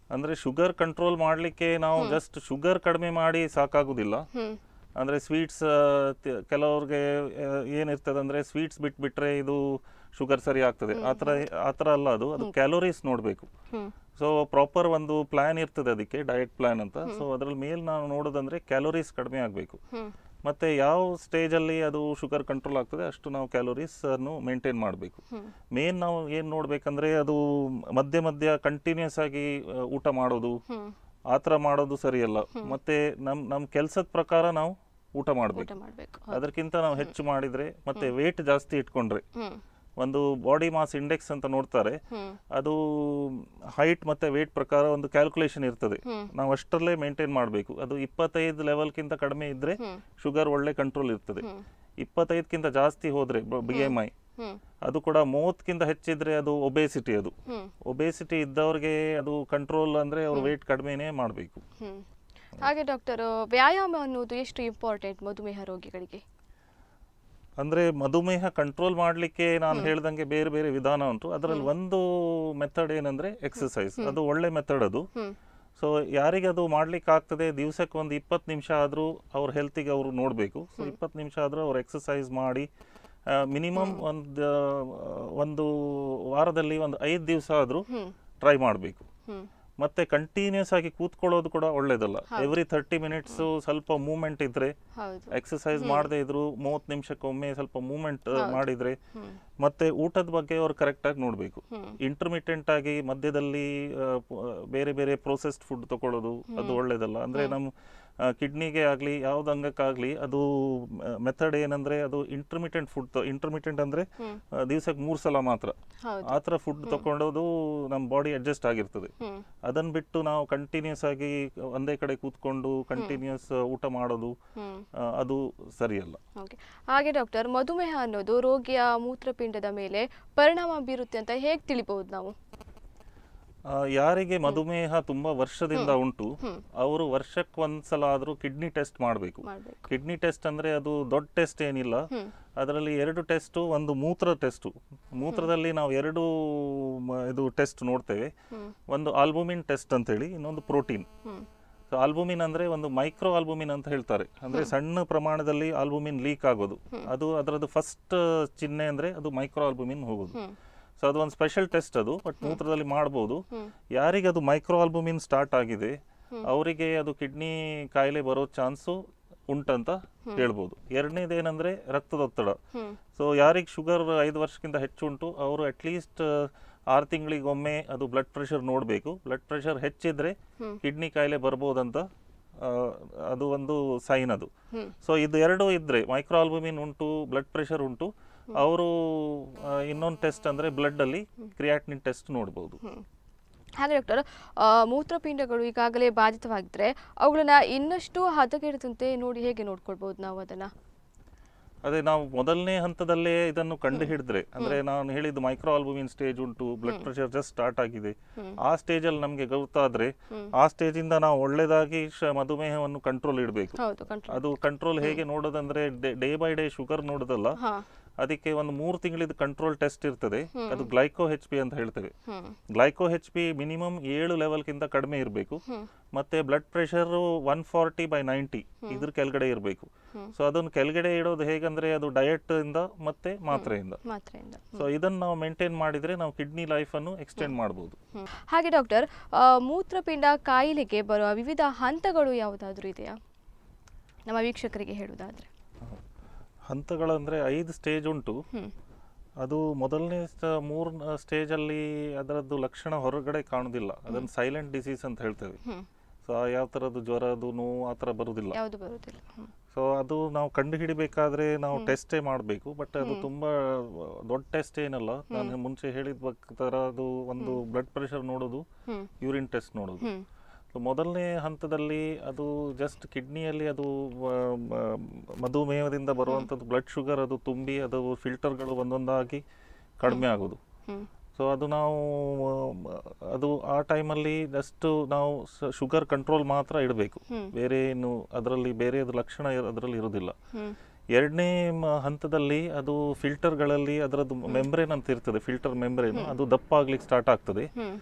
ಅಂದ್ರೆ ಶುಗರ್ ಕಂಟ್ರೋಲ್ ಮಾಡಲಿಕ್ಕೆ ನಾವು ಜಸ್ಟ್ ಶುಗರ್ ಕಡಿಮೆ ಮಾಡಿ ಸಾಕಾಗುದಿಲ್ಲ ಹ್ಮ್ ಅಂದರೆ ಸ್ವೀಟ್ಸ್ ಕೆಲವ್ರಿಗೆ ಆ, ಏನಿರ್ತದೆ ಅಂದರೆ ಸ್ವೀಟ್ಸ್ ಬಿಟ್ಬಿಟ್ರೆ ಇದು ಶುಗರ್ ಸರಿ ಆಗ್ತದೆ ಆ ಥರ ಆ ಥರ ಅಲ್ಲ ಅದು ಅದು ಕ್ಯಾಲೋರೀಸ್ ನೋಡಬೇಕು ಹ್ಮ್ ಸೊ ಪ್ರಾಪರ್ ಒಂದು ಪ್ಲಾನ್ ಇರ್ತದೆ ಅದಕ್ಕೆ ಡಯಟ್ ಪ್ಲಾನ್ ಅಂತ ಸೊ ಅದ್ರಲ್ಲಿ ಮೇಲೆ ನಾವು ನೋಡೋದಂದ್ರೆ ಕ್ಯಾಲೋರೀಸ್ ಕಡಿಮೆ ಆಗಬೇಕು ಹ್ಮ್ ಮತ್ತೆ ಯಾವ ಸ್ಟೇಜಲ್ಲಿ ಅದು ಶುಗರ್ ಕಂಟ್ರೋಲ್ ಆಗ್ತದೆ ಅಷ್ಟು ನಾವು ಕ್ಯಾಲೋರೀಸ್ ಅನ್ನು ಮೇಂಟೈನ್ ಮಾಡಬೇಕು ಹ್ಮ್ ಮೇನ್ ನಾವು ಏನು ನೋಡ್ಬೇಕಂದ್ರೆ ಅದು ಮಧ್ಯ ಮಧ್ಯ ಕಂಟಿನ್ಯೂಸ್ ಆಗಿ ಆ, ಊಟ ಮಾಡೋದು ಹ್ಮ್ ಆ ಥರ ಮಾಡೋದು ಸರಿಯಲ್ಲ ಮತ್ತೆ ನಮ್ ನಮ್ಮ ಕೆಲಸದ ಪ್ರಕಾರ ನಾವು ಊಟ ಮಾಡಬೇಕು ಊಟ ಮಾಡ್ಬೇಕು ಅದಕ್ಕಿಂತ ನಾವು ಹೆಚ್ಚು ಮಾಡಿದ್ರೆ ಮತ್ತೆ ವೇಟ್ ಜಾಸ್ತಿ ಇಟ್ಕೊಂಡ್ರೆ ಹ್ಮ್ ಒಂದು ಬಾಡಿ ಮಾಸ್ ಇಂಡೆಕ್ಸ್ ಅಂತ ನೋಡ್ತಾರೆ ಹ್ಮ್ ಅದು ಹೈಟ್ ಮತ್ತೆ ವೇಟ್ ಪ್ರಕಾರ ಒಂದು ಕ್ಯಾಲ್ಕುಲೇಷನ್ ಇರ್ತದೆ ಹ್ಮ್. ನಾವು ಅಷ್ಟರಲ್ಲೇ ಮೇಂಟೈನ್ ಮಾಡಬೇಕು ಅದು ಇಪ್ಪತ್ತೈದು ಲೆವೆಲ್ಗಿಂತ ಕಡಿಮೆ ಇದ್ರೆ ಹ್ಮ್. ಶುಗರ್ ಒಳ್ಳೆ ಕಂಟ್ರೋಲ್ ಇರ್ತದೆ ಹ್ಮ್. ಇಪ್ಪತ್ತೈದಕ್ಕಿಂತ ಜಾಸ್ತಿ ಹೋದ್ರೆ ಬಿ ಎಮ್ ಐ ಹ್ಮ್ ಅದು ಕೂಡ ಮೂವತ್ತಕ್ಕಿಂತ ಹೆಚ್ಚಿದ್ರೆ ಅದು ಒಬೇಸಿಟಿ ಅದು ಹ್ಮ್ ಒಬೇಸಿಟಿ ಇದ್ದವ್ರಿಗೆ ಅದು ಕಂಟ್ರೋಲ್ ಅಂದ್ರೆ ಅವ್ರು ವೇಟ್ ಕಡಿಮೆನೇ ಮಾಡಬೇಕು ಹ್ಮ್ ಹಾಗೆ ಡಾಕ್ಟರ್ ವ್ಯಾಯಾಮ ಅನ್ನೋದು ಎಷ್ಟು ಇಂಪಾರ್ಟೆಂಟ್ ಮಧುಮೇಹ ರೋಗಿಗಳಿಗೆ ಅಂದ್ರೆ ಮಧುಮೇಹ ಕಂಟ್ರೋಲ್ ಮಾಡಲಿಕ್ಕೆ ನಾನು ಹೇಳ್ದಂಗೆ ಬೇರೆ ಬೇರೆ ವಿಧಾನ ಉಂಟು ಅದರಲ್ಲಿ ಒಂದು ಮೆಥಡ್ ಏನಂದ್ರೆ ಎಕ್ಸಸೈಸ್ ಅದು ಒಳ್ಳೆ ಮೆಥಡ್ ಅದು ಹ್ಮ್ ಸೊ ಯಾರಿಗೆ ಅದು ಮಾಡ್ಲಿಕ್ಕೆ ಆಗ್ತದೆ ದಿವಸಕ್ಕೆ ಒಂದು ಇಪ್ಪತ್ತು ನಿಮಿಷ ಆದರೂ ಅವ್ರ ಹೆಲ್ತಿಗೆ ಅವರು ನೋಡಬೇಕು ಸೊ ಇಪ್ಪತ್ತು ನಿಮಿಷ ಆದರೂ ಅವ್ರು ಎಕ್ಸಸೈಸ್ ಮಾಡಿ ಮಿನಿಮಮ್ ಒಂದು ಒಂದು ವಾರದಲ್ಲಿ ಒಂದು ಐದು ದಿವಸ ಆದರೂ ಹ್ಮ್ ಟ್ರೈ ಮಾಡಬೇಕು ಹ್ಮ್ ಮತ್ತೆ ಕಂಟಿನ್ಯೂಸ್ ಆಗಿ ಕೂತ್ಕೊಳ್ಳೋದು ಕೂಡ ಒಳ್ಳೇದಲ್ಲ ಎವ್ರಿ ಥರ್ಟಿ ಮಿನಿಟ್ಸ್ ಸ್ವಲ್ಪ ಮೂವ್ಮೆಂಟ್ ಇದ್ರೆ ಹೌದು ಎಕ್ಸಸೈಸ್ ಮಾಡದೇ ಇದ್ರು ಮೂವತ್ತು ನಿಮಿಷಕ್ಕೊಮ್ಮೆ ಸ್ವಲ್ಪ ಮೂವ್ಮೆಂಟ್ ಮಾಡಿದ್ರೆ ಹ್ಮ್ ಮತ್ತೆ ಊಟದ ಬಗ್ಗೆ ಅವ್ರು ಕರೆಕ್ಟಾಗಿ ನೋಡಬೇಕು ಹ್ಮ್ ಇಂಟರ್ಮಿಟೆಂಟ್ ಆಗಿ ಮಧ್ಯದಲ್ಲಿ ಆ, ಪ- ಬೇರೆ ಬೇರೆ ಪ್ರೊಸೆಸ್ಡ್ ಫುಡ್ ತಗೊಳ್ಳೋದು ಅದು ಒಳ್ಳೇದಲ್ಲ ಅಂದ್ರೆ ನಮ್ಮ ಕಿಡ್ನಿಗೆ ಆಗಲಿ ಯಾವ್ದು ಅಂಗಕ್ಕಾಗಲಿ ಅದು ಮೆಥಡ್ ಏನಂದ್ರೆ ಅದು ಇಂಟರ್ಮಿಟೆಂಟ್ ಫುಡ್ ಇಂಟರ್ಮಿಟೆಂಟ್ ಅಂದ್ರೆ ಹ್ಮ್ ದಿವಸಕ್ಕೆ ಮೂರು ಸಲ ಮಾತ್ರ ಹೌದು ಆ ಥರ ಫುಡ್ ತಗೊಂಡೋದು ನಮ್ಮ ಬಾಡಿ ಅಡ್ಜಸ್ಟ್ ಆಗಿರ್ತದೆ ಹ್ಮ್ ಅದನ್ನ ಬಿಟ್ಟು ನಾವು ಕಂಟಿನ್ಯೂಸ್ ಆಗಿ ಒಂದೇ ಕಡೆ ಕೂತ್ಕೊಂಡು ಕಂಟಿನ್ಯೂಸ್ ಊಟ ಮಾಡೋದು ಹ್ಮ್ ಆ, ಅದು ಸರಿಯಲ್ಲ ಓಕೆ ಹಾಗೆ ಡಾಕ್ಟರ್ ಮಧುಮೇಹ ಅನ್ನೋದು ರೋಗಿಯ ಮೂತ್ರಪಿಂಡದ ಮೇಲೆ ಪರಿಣಾಮ ಬೀರುತ್ತೆ ಅಂತ ಹೇಗೆ ತಿಳಿಬಹುದು ನಾವು ಆ, ಯಾರಿಗೆ ಮಧುಮೇಹ ತುಂಬಾ ವರ್ಷದಿಂದ ಉಂಟು ಹ್ಮ್. ಅವರು ವರ್ಷಕ್ಕೆ ಒಂದ್ಸಲ ಆದ್ರೂ ಕಿಡ್ನಿ ಟೆಸ್ಟ್ ಮಾಡಬೇಕು ಮಾಡ್ಬೇಕು ಕಿಡ್ನಿ ಟೆಸ್ಟ್ ಅಂದ್ರೆ ಅದು ದೊಡ್ಡ ಟೆಸ್ಟ್ ಏನಿಲ್ಲ ಹ್ಮ್ ಅದರಲ್ಲಿ ಎರಡು ಟೆಸ್ಟು ಒಂದು ಮೂತ್ರ ಟೆಸ್ಟು ಮೂತ್ರದಲ್ಲಿ ನಾವು ಎರಡು ಮ- ಇದು ಟೆಸ್ಟ್ ನೋಡ್ತೇವೆ ಹ್ಮ್ ಒಂದು ಆಲ್ಬುಮಿನ್ ಟೆಸ್ಟ್ ಅಂತೇಳಿ ಇನ್ನೊಂದು ಪ್ರೋಟೀನ್ ಹ್ಮ್ ಸೊ ಆಲ್ಬುಮಿನ್ ಅಂದ್ರೆ ಒಂದು ಮೈಕ್ರೋ ಆಲ್ಬುಮಿನ್ ಅಂತ ಹೇಳ್ತಾರೆ ಅಂದ್ರೆ ಸಣ್ಣ ಪ್ರಮಾಣದಲ್ಲಿ ಆಲ್ಬುಮಿನ್ ಲೀಕ್ ಆಗೋದು ಅದು ಅದರದ್ದು ಫಸ್ಟ್ ಚಿಹ್ನೆ ಅಂದ್ರೆ ಅದು ಮೈಕ್ರೋ ಆಲ್ಬುಮಿನ್ ಹೋಗೋದು ಹ್ಮ್ ಸೊ ಅದು ಒಂದು ಸ್ಪೆಷಲ್ ಟೆಸ್ಟ್ ಅದು ಬಟ್ ಮೂತ್ರದಲ್ಲಿ ಮಾಡ್ಬೋದು ಹ್ಮ್ ಯಾರಿಗೆ ಅದು ಮೈಕ್ರೋ ಆಲ್ಬುಮಿನ್ ಸ್ಟಾರ್ಟ್ ಆಗಿದೆ ಅವರಿಗೆ ಅದು ಕಿಡ್ನಿ ಕಾಯಿಲೆ ಬರೋ ಚಾನ್ಸು ಉಂಟಂತ ಹೇಳ್ಬೋದು ಎರಡನೇದೇನೆಂದ್ರೆ ರಕ್ತದೊತ್ತಡ ಹ್ಮ್ ಸೊ ಯಾರಿಗೆ ಶುಗರ್ ಐದು ವರ್ಷಕ್ಕಿಂತ ಹೆಚ್ಚು ಉಂಟು ಅವರು ಅಟ್ಲೀಸ್ಟ್ ಆರು ತಿಂಗಳಿಗೊಮ್ಮೆ ಅದು ಬ್ಲಡ್ ಪ್ರೆಷರ್ ನೋಡಬೇಕು ಬ್ಲಡ್ ಪ್ರೆಷರ್ ಹೆಚ್ಚಿದ್ರೆ ಹ್ಮ್. ಕಿಡ್ನಿ ಕಾಯಿಲೆ ಬರ್ಬೋದಂತ ಆ, ಅದು ಒಂದು ಸೈನ್ ಅದು ಹ್ಮ್ ಸೊ ಇದು ಎರಡು ಇದ್ರೆ ಮೈಕ್ರೋ ಆಲ್ಬುಮಿನ್ ಉಂಟು ಬ್ಲಡ್ ಪ್ರೆಷರ್ ಉಂಟು ಅವರು ಇನ್ನೊಂದು ಟೆಸ್ಟ್ ಅಂದ್ರೆ ಬ್ಲಡ್ ಅಲ್ಲಿ ಕ್ರಿಯಾಟ್ನಿನ್ ಟೆಸ್ಟ್ ನೋಡ್ಬೋದು ಹ್ಮ್. ಹಾಗೆ ಡಾಕ್ಟರ್ ಆ, ಮೂತ್ರಪಿಂಡಗಳು ಈಗಾಗಲೇ ಬಾಧಿತವಾಗಿದ್ರೆ ಅವುಗಳನ್ನ ಇನ್ನಷ್ಟು ಹದಗೆಡದಂತೆ ನೋಡಿ ಹೇಗೆ ನೋಡ್ಕೊಳ್ಬಹುದು ನಾವು ಅದನ್ನ ಅದೇ ನಾವು ಮೊದಲನೇ ಹಂತದಲ್ಲೇ ಇದನ್ನು ಕಂಡು ಹಿಡಿದ್ರೆ ಅಂದ್ರೆ ನಾನು ಹೇಳಿದ್ದು ಮೈಕ್ರೋ ಆಲ್ಬುಮಿನ್ ಸ್ಟೇಜ್ ಉಂಟು ಬ್ಲಡ್ ಪ್ರೆಷರ್ ಜಸ್ಟ್ ಸ್ಟಾರ್ಟ್ ಆಗಿದೆ ಹ್ಮ್. ಆ ಸ್ಟೇಜ್ ಅಲ್ಲಿ ನಮಗೆ ಗೊತ್ತಾದ್ರೆ ಹ್ಮ್. ಆ ಸ್ಟೇಜ್ ಇಂದ ನಾವು ಒಳ್ಳೇದಾಗಿ ಶ- ಮಧುಮೇಹವನ್ನು ಕಂಟ್ರೋಲ್ ಇಡಬೇಕು ಹೌದು ಕಂಟ್ರೋಲ್ ಅದು ಕಂಟ್ರೋಲ್ ಹೇಗೆ ನೋಡೋದಂದ್ರೆ ಡೇ ಬೈ ಡೇ ಶುಗರ್ ನೋಡೋದಲ್ಲ ಹಾ ಅದಕ್ಕೆ ಒಂದು ಮೂರು ತಿಂಗಳಿದ ಕಂಟ್ರೋಲ್ ಟೆಸ್ಟ್ ಇರ್ತದೆ ಅದು ಗ್ಲೈಕೋ ಹೆಚ್ ಪಿ ಅಂತ ಹೇಳ್ತೇವೆ ಹ್ಮ್ ಗ್ಲೈಕೋ ಹೆಚ್ ಪಿ ಮಿನಿಮಮ್ ಏಳು ಲೆವೆಲ್ಗಿಂತ ಕಡಿಮೆ ಇರಬೇಕು ಹ್ಮ್ ಮತ್ತೆ blood pressure one forty by ninety ಇದ್ರ ಕೆಳಗಡೆ ಇರಬೇಕು ಹ್ಮ್. ಸೊ ಅದನ್ನು ಕೆಳಗಡೆ ಇಡೋದು ಹೇಗಂದ್ರೆ ಅದು ಡಯಟ್ ಇಂದ ಮತ್ತೆ ಮಾತ್ರೆಯಿಂದ ಮಾತ್ರೆಯಿಂದ ಸೊ ಇದನ್ನು ನಾವು ಮೇಂಟೈನ್ ಮಾಡಿದ್ರೆ ನಾವು ಕಿಡ್ನಿ ಲೈಫ್ ಅನ್ನು ಎಕ್ಸ್ಟೆಂಡ್ ಮಾಡ್ಬೋದು ಹ್ಮ್. ಹಾಗೆ ಡಾಕ್ಟರ್ ಆ, ಮೂತ್ರಪಿಂಡ ಕಾಯಿಲೆಗೆ ಬರುವ ವಿವಿಧ ಹಂತಗಳು ಯಾವುದಾದ್ರೂ ಇದೆಯಾ ನಮ್ಮ ವೀಕ್ಷಕರಿಗೆ ಹೇಳುವುದಾದ್ರೆ ಹಂತಗಳಂದ್ರೆ ಐದು ಸ್ಟೇಜ್ ಉಂಟು ಹ್ಮ್ ಅದು ಮೊದಲನೇ ಮೂರ್ ಸ್ಟೇಜ್ ಅಲ್ಲಿ ಅದರದ್ದು ಲಕ್ಷಣ ಹೊರಗಡೆ ಕಾಣುದಿಲ್ಲ ಅದನ್ನು ಸೈಲೆಂಟ್ ಡಿಸೀಸ್ ಅಂತ ಹೇಳ್ತೇವೆ ಹ್ಮ್ ಸೊ ಯಾವ ಥರದ್ದು ಜ್ವರದು ನೋವು ಆ ಥರ ಬರುದಿಲ್ಲ ಯಾವುದು ಬರುವುದಿಲ್ಲ ಹ್ಮ್ ಸೊ ಅದು ನಾವು ಕಂಡು ಹಿಡಿಬೇಕಾದ್ರೆ ನಾವು ಟೆಸ್ಟೇ ಮಾಡಬೇಕು ಬಟ್ ಅದು ತುಂಬಾ ದೊಡ್ಡ ಟೆಸ್ಟ್ ಏನಲ್ಲ ನಾನು ಮುಂಚೆ ಹೇಳಿದ ಬಕ್- ತರ ಅದು ಒಂದು ಬ್ಲಡ್ ಪ್ರೆಷರ್ ನೋಡೋದು ಹ್ಮ್ ಯೂರಿನ್ ಟೆಸ್ಟ್ ನೋಡೋದು ಹ್ಮ್ ಸೊ ಮೊದಲನೇ ಹಂತದಲ್ಲಿ ಅದು ಜಸ್ಟ್ ಕಿಡ್ನಿಯಲ್ಲಿ ಅದು ಆ, ಮ- ಮಧುಮೇಹದಿಂದ ಬರುವಂಥದ್ದು ಬ್ಲಡ್ ಶುಗರ್ ಅದು ತುಂಬಿ ಅದು ಫಿಲ್ಟರ್ಗಳು ಒಂದೊಂದಾಗಿ ಕಡಿಮೆ ಆಗೋದು ಹ್ಮ್ ಸೊ ಅದು ನಾವು ಆ, ಅದು ಆ ಟೈಮಲ್ಲಿ ಜಸ್ಟ್ ನಾವು ಶುಗರ್ ಕಂಟ್ರೋಲ್ ಮಾತ್ರ ಇಡಬೇಕು ಹ್ಮ್. ಬೇರೆ ಏನು ಅದರಲ್ಲಿ ಬೇರೆ ಲಕ್ಷಣ ಅದರಲ್ಲಿ ಇರೋದಿಲ್ಲ ಹ್ಮ್ ಎರಡನೇ ಹಂತದಲ್ಲಿ ಅದು ಫಿಲ್ಟರ್ಗಳಲ್ಲಿ ಅದರದ್ದು ಮೆಂಬ್ರೇನ್ ಅಂತ ಇರ್ತದೆ ಫಿಲ್ಟರ್ ಮೆಂಬ್ರೇನ್ ಅದು ದಪ್ಪ ಆಗ್ಲಿಕ್ಕೆ ಸ್ಟಾರ್ಟ್ ಆಗ್ತದೆ ಹ್ಮ್ ಸೊ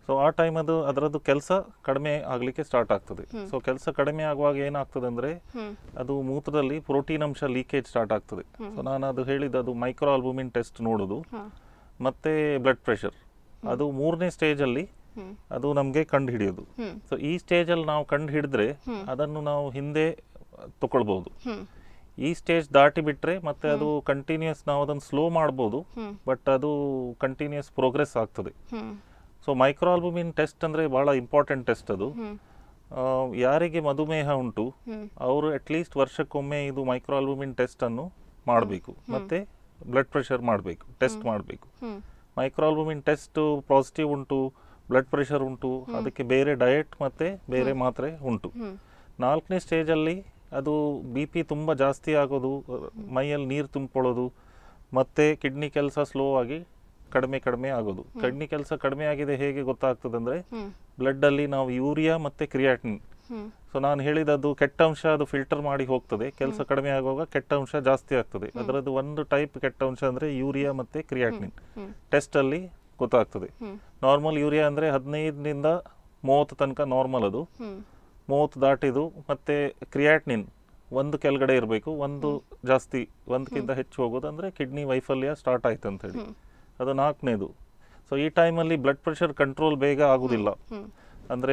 ಸೊ ಆ ಟೈಮ್ ಅದು ಅದರದ್ದು ಕೆಲಸ ಕಡಿಮೆ ಆಗಲಿಕ್ಕೆ ಸ್ಟಾರ್ಟ್ ಆಗ್ತದೆ ಸೊ ಕೆಲಸ ಕಡಿಮೆ ಆಗುವಾಗ ಏನಾಗ್ತದೆ ಅಂದರೆ ಹ್ಮ್ ಅದು ಮೂತ್ರದಲ್ಲಿ ಪ್ರೋಟೀನ್ ಅಂಶ ಲೀಕೇಜ್ ಸ್ಟಾರ್ಟ್ ಆಗ್ತದೆ ಸೊ ನಾನು ಅದು ಹೇಳಿದ್ದು ಅದು ಮೈಕ್ರೋ ಆಲ್ಬುಮಿನ್ ಟೆಸ್ಟ್ ನೋಡೋದು ಹಾ ಮತ್ತೆ ಬ್ಲಡ್ ಪ್ರೆಷರ್ ಅದು ಮೂರನೇ ಸ್ಟೇಜಲ್ಲಿ ಹ್ಮ್ ಅದು ನಮಗೆ ಕಂಡು ಹಿಡಿಯೋದು ಹ್ಮ್ ಸೊ ಈ ಸ್ಟೇಜಲ್ಲಿ ನಾವು ಕಂಡು ಹಿಡಿದ್ರೆ ಅದನ್ನು ನಾವು ಹಿಂದೆ ತಗೊಳ್ಬೋದು ಹ್ಮ್ ಈ ಸ್ಟೇಜ್ ದಾಟಿ ಬಿಟ್ರೆ ಮತ್ತೆ ಅದು ಕಂಟಿನ್ಯೂಸ್ ನಾವು ಅದನ್ನು ಸ್ಲೋ ಮಾಡ್ಬೋದು ಹ್ಮ್ ಬಟ್ ಅದು ಕಂಟಿನ್ಯೂಸ್ ಪ್ರೋಗ್ರೆಸ್ ಆಗ್ತದೆ ಹ್ಮ್ ಸೊ ಮೈಕ್ರೋ ಆಲ್ಬುಮಿನ್ ಟೆಸ್ಟ್ ಅಂದರೆ ಭಾಳ ಇಂಪಾರ್ಟೆಂಟ್ ಟೆಸ್ಟ್ ಅದು ಹ್ಮ್ ಆ, ಯಾರಿಗೆ ಮಧುಮೇಹ ಉಂಟು ಹ್ಮ್ ಅವರು ಅಟ್ಲೀಸ್ಟ್ ವರ್ಷಕ್ಕೊಮ್ಮೆ ಇದು ಮೈಕ್ರೋ ಆಲ್ಬುಮಿನ್ ಟೆಸ್ಟ್ ಅನ್ನು ಮಾಡಬೇಕು ಮತ್ತೆ ಬ್ಲಡ್ ಪ್ರೆಷರ್ ಮಾಡಬೇಕು ಟೆಸ್ಟ್ ಮಾಡಬೇಕು ಹ್ಮ್ ಮೈಕ್ರೋ ಆಲ್ಬುಮಿನ್ ಟೆಸ್ಟ್ ಪಾಸಿಟಿವ್ ಉಂಟು ಬ್ಲಡ್ ಪ್ರೆಷರ್ ಉಂಟು ಅದಕ್ಕೆ ಬೇರೆ ಡಯಟ್ ಮತ್ತೆ ಬೇರೆ ಮಾತ್ರೆ ಉಂಟು ಹ್ಮ್ ನಾಲ್ಕನೇ ಸ್ಟೇಜಲ್ಲಿ ಅದು ಬಿ ಪಿ ತುಂಬ ಜಾಸ್ತಿ ಆಗೋದು ಮೈಯಲ್ಲಿ ನೀರು ತುಂಬಿಕೊಳ್ಳೋದು ಮತ್ತೆ ಕಿಡ್ನಿ ಕೆಲಸ ಸ್ಲೋ ಆಗಿ ಕಡಿಮೆ ಕಡಿಮೆ ಆಗೋದು ಕಿಡ್ನಿ ಕೆಲಸ ಕಡಿಮೆ ಆಗಿದೆ ಹೇಗೆ ಗೊತ್ತಾಗ್ತದೆ ಅಂದರೆ ಹ್ಮ್ ಬ್ಲಡ್ಡಲ್ಲಿ ನಾವು ಯೂರಿಯಾ ಮತ್ತು ಕ್ರಿಯಾಟಿನ್ ಹ್ಮ್ ಸೊ ನಾನು ಹೇಳಿದದ್ದು ಕೆಟ್ಟ ಅಂಶ ಅದು ಫಿಲ್ಟರ್ ಮಾಡಿ ಹೋಗ್ತದೆ ಕೆಲಸ ಕಡಿಮೆ ಆಗುವಾಗ ಕೆಟ್ಟ ಅಂಶ ಜಾಸ್ತಿ ಆಗ್ತದೆ ಅದರದ್ದು ಒಂದು ಟೈಪ್ ಕೆಟ್ಟ ಅಂಶ ಅಂದರೆ ಯೂರಿಯಾ ಮತ್ತು ಕ್ರಿಯಾಟಿನಿನ್ ಹ್ಮ್ ಟೆಸ್ಟಲ್ಲಿ ಗೊತ್ತಾಗ್ತದೆ ಹ್ಮ್ ನಾರ್ಮಲ್ ಯೂರಿಯಾ ಅಂದರೆ ಹದಿನೈದರಿಂದ ಮೂವತ್ತು ತನಕ ನಾರ್ಮಲ್ ಅದು ಹ್ಮ್ ಮೂವತ್ತು ದಾಟಿದು ಮತ್ತೆ ಕ್ರಿಯಾಟ್ನಿನ್ ಒಂದು ಕೆಳಗಡೆ ಇರಬೇಕು ಒಂದು ಜಾಸ್ತಿ ಒಂದಕ್ಕಿಂತ ಹೆಚ್ಚು ಹೋಗೋದು ಅಂದರೆ ಕಿಡ್ನಿ ವೈಫಲ್ಯ ಸ್ಟಾರ್ಟ್ ಆಯ್ತು ಅಂತ ಹೇಳಿ ಹ್ಮ್. ಅದು ನಾಲ್ಕನೇದು ಸೊ ಈ ಟೈಮಲ್ಲಿ ಬ್ಲಡ್ ಪ್ರೆಷರ್ ಕಂಟ್ರೋಲ್ ಬೇಗ ಆಗುದಿಲ್ಲ ಹ್ಮ್ ಅಂದರೆ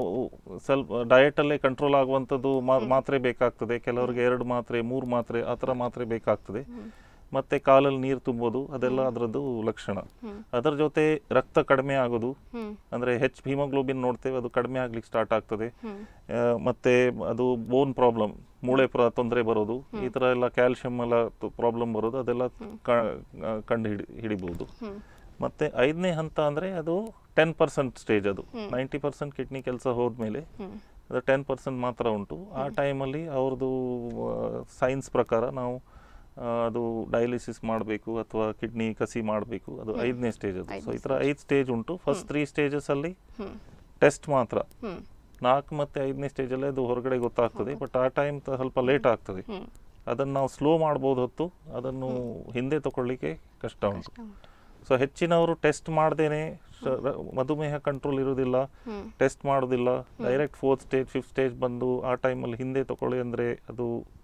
ಸ್ವಲ್ಪ ಡಯಟಲ್ಲೇ ಕಂಟ್ರೋಲ್ ಆಗುವಂಥದ್ದು ಮಾ- ಮಾತ್ರೆ ಬೇಕಾಗ್ತದೆ ಕೆಲವರಿಗೆ ಎರಡು ಮಾತ್ರೆ ಮೂರು ಮಾತ್ರೆ ಆ ಥರ ಮಾತ್ರೆ ಬೇಕಾಗ್ತದೆ ಮತ್ತೆ ಕಾಲಲ್ಲಿ ನೀರು ತುಂಬೋದು ಅದೆಲ್ಲ ಅದರದ್ದು ಲಕ್ಷಣ ಹ್ಮ್. ಅದರ ಜೊತೆ ರಕ್ತ ಕಡಿಮೆ ಆಗೋದು ಹ್ಮ್ ಅಂದರೆ ಹೆಚ್ ಹಿಮೋಗ್ಲೋಬಿನ್ ನೋಡ್ತೇವೆ ಅದು ಕಡಿಮೆ ಆಗ್ಲಿಕ್ಕೆ ಸ್ಟಾರ್ಟ್ ಆಗ್ತದೆ ಹ್ಮ್ ಆ, ಮತ್ತೆ ಅದು ಬೋನ್ ಪ್ರಾಬ್ಲಮ್ ಮೂಳೆ ಪ್ರ ತೊಂದರೆ ಬರೋದು ಈ ಥರ ಎಲ್ಲ ಕ್ಯಾಲ್ಶಿಯಂ ಎಲ್ಲ ಪ್ರಾಬ್ಲಮ್ ಬರೋದು ಅದೆಲ್ಲ ಕ- ಆ, ಕಂಡು ಹಿಡಿ ಹಿಡಿಬಹುದು ಹ್ಮ್ ಮತ್ತೆ ಐದನೇ ಹಂತ ಅಂದರೆ ಅದು ಟೆನ್ ಪರ್ಸೆಂಟ್ ಸ್ಟೇಜ್ ಅದು ನೈಂಟಿ ಪರ್ಸೆಂಟ್ ಕಿಡ್ನಿ ಕೆಲಸ ಹೋದ್ಮೇಲೆ ಹ್ಮ್ ಅದು ಟೆನ್ ಪರ್ಸೆಂಟ್ ಮಾತ್ರ ಉಂಟು ಆ ಟೈಮಲ್ಲಿ ಅವ್ರದ್ದು ಸೈನ್ಸ್ ಪ್ರಕಾರ ನಾವು ಆ, ಅದು ಡಯಾಲಿಸಿಸ್ ಮಾಡಬೇಕು ಅಥವಾ ಕಿಡ್ನಿ ಕಸಿ ಮಾಡಬೇಕು ಅದು ಐದನೇ ಸ್ಟೇಜ್ ಅದು ಸೊ ಈ ಥರ ಐದು ಸ್ಟೇಜ್ ಉಂಟು ಫಸ್ಟ್ ತ್ರೀ ಸ್ಟೇಜಸಲ್ಲಿ ಹ್ಮ್ ಟೆಸ್ಟ್ ಮಾತ್ರ ಹ್ಮ್ ನಾಲ್ಕು ಮತ್ತೆ ಐದನೇ ಸ್ಟೇಜಲ್ಲಿ ಅದು ಹೊರಗಡೆ ಗೊತ್ತಾಗ್ತದೆ ಬಟ್ ಆ ಟೈಮ್ ಸ್ವಲ್ಪ ಲೇಟ್ ಆಗ್ತದೆ ಹ್ಮ್ ಅದನ್ನು ನಾವು ಸ್ಲೋ ಮಾಡ್ಬೋದು ಹೊತ್ತು ಅದನ್ನು ಹಿಂದೆ ತಗೊಳ್ಳಿಕ್ಕೆ ಕಷ್ಟ ಉಂಟು ಕಷ್ಟ ಉಂಟು. ಸೊ ಹೆಚ್ಚಿನವರು ಟೆಸ್ಟ್ ಮಾಡ್ದೇನೆ ಶ- ರ- ಮಧುಮೇಹ ಕಂಟ್ರೋಲ್ ಇರೋದಿಲ್ಲ ಹ್ಮ್ ಟೆಸ್ಟ್ ಮಾಡೋದಿಲ್ಲ direct fourth stage fifth stage ಬಂದು ಆ ಟೈಮಲ್ಲಿ ಹಿಂದೆ ತಗೊಳ್ಳಿ ಅಂದರೆ ಅದು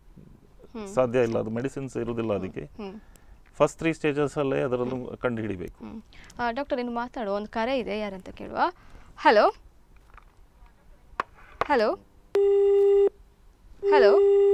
ಸಾಧ್ಯ ಇಲ್ಲ ಅದು ಮೆಡಿಸಿನ್ಸ್ ಇರೋದಿಲ್ಲ ಅದಕ್ಕೆ ಹ್ಮ್ ಫಸ್ಟ್ ತ್ರೀ ಸ್ಟೇಜಸಲ್ಲೇ ಅದರನ್ನು ಕಂಡು ಹಿಡಿಬೇಕು ಹ್ಮ್ ಡಾಕ್ಟರ್ ಇನ್ನು ಮಾತಾಡುವ ಒಂದು ಕರೆ ಇದೆ ಯಾರಂತ ಕೇಳುವ ಹಲೋ ಹಲೋ ಹಲೋ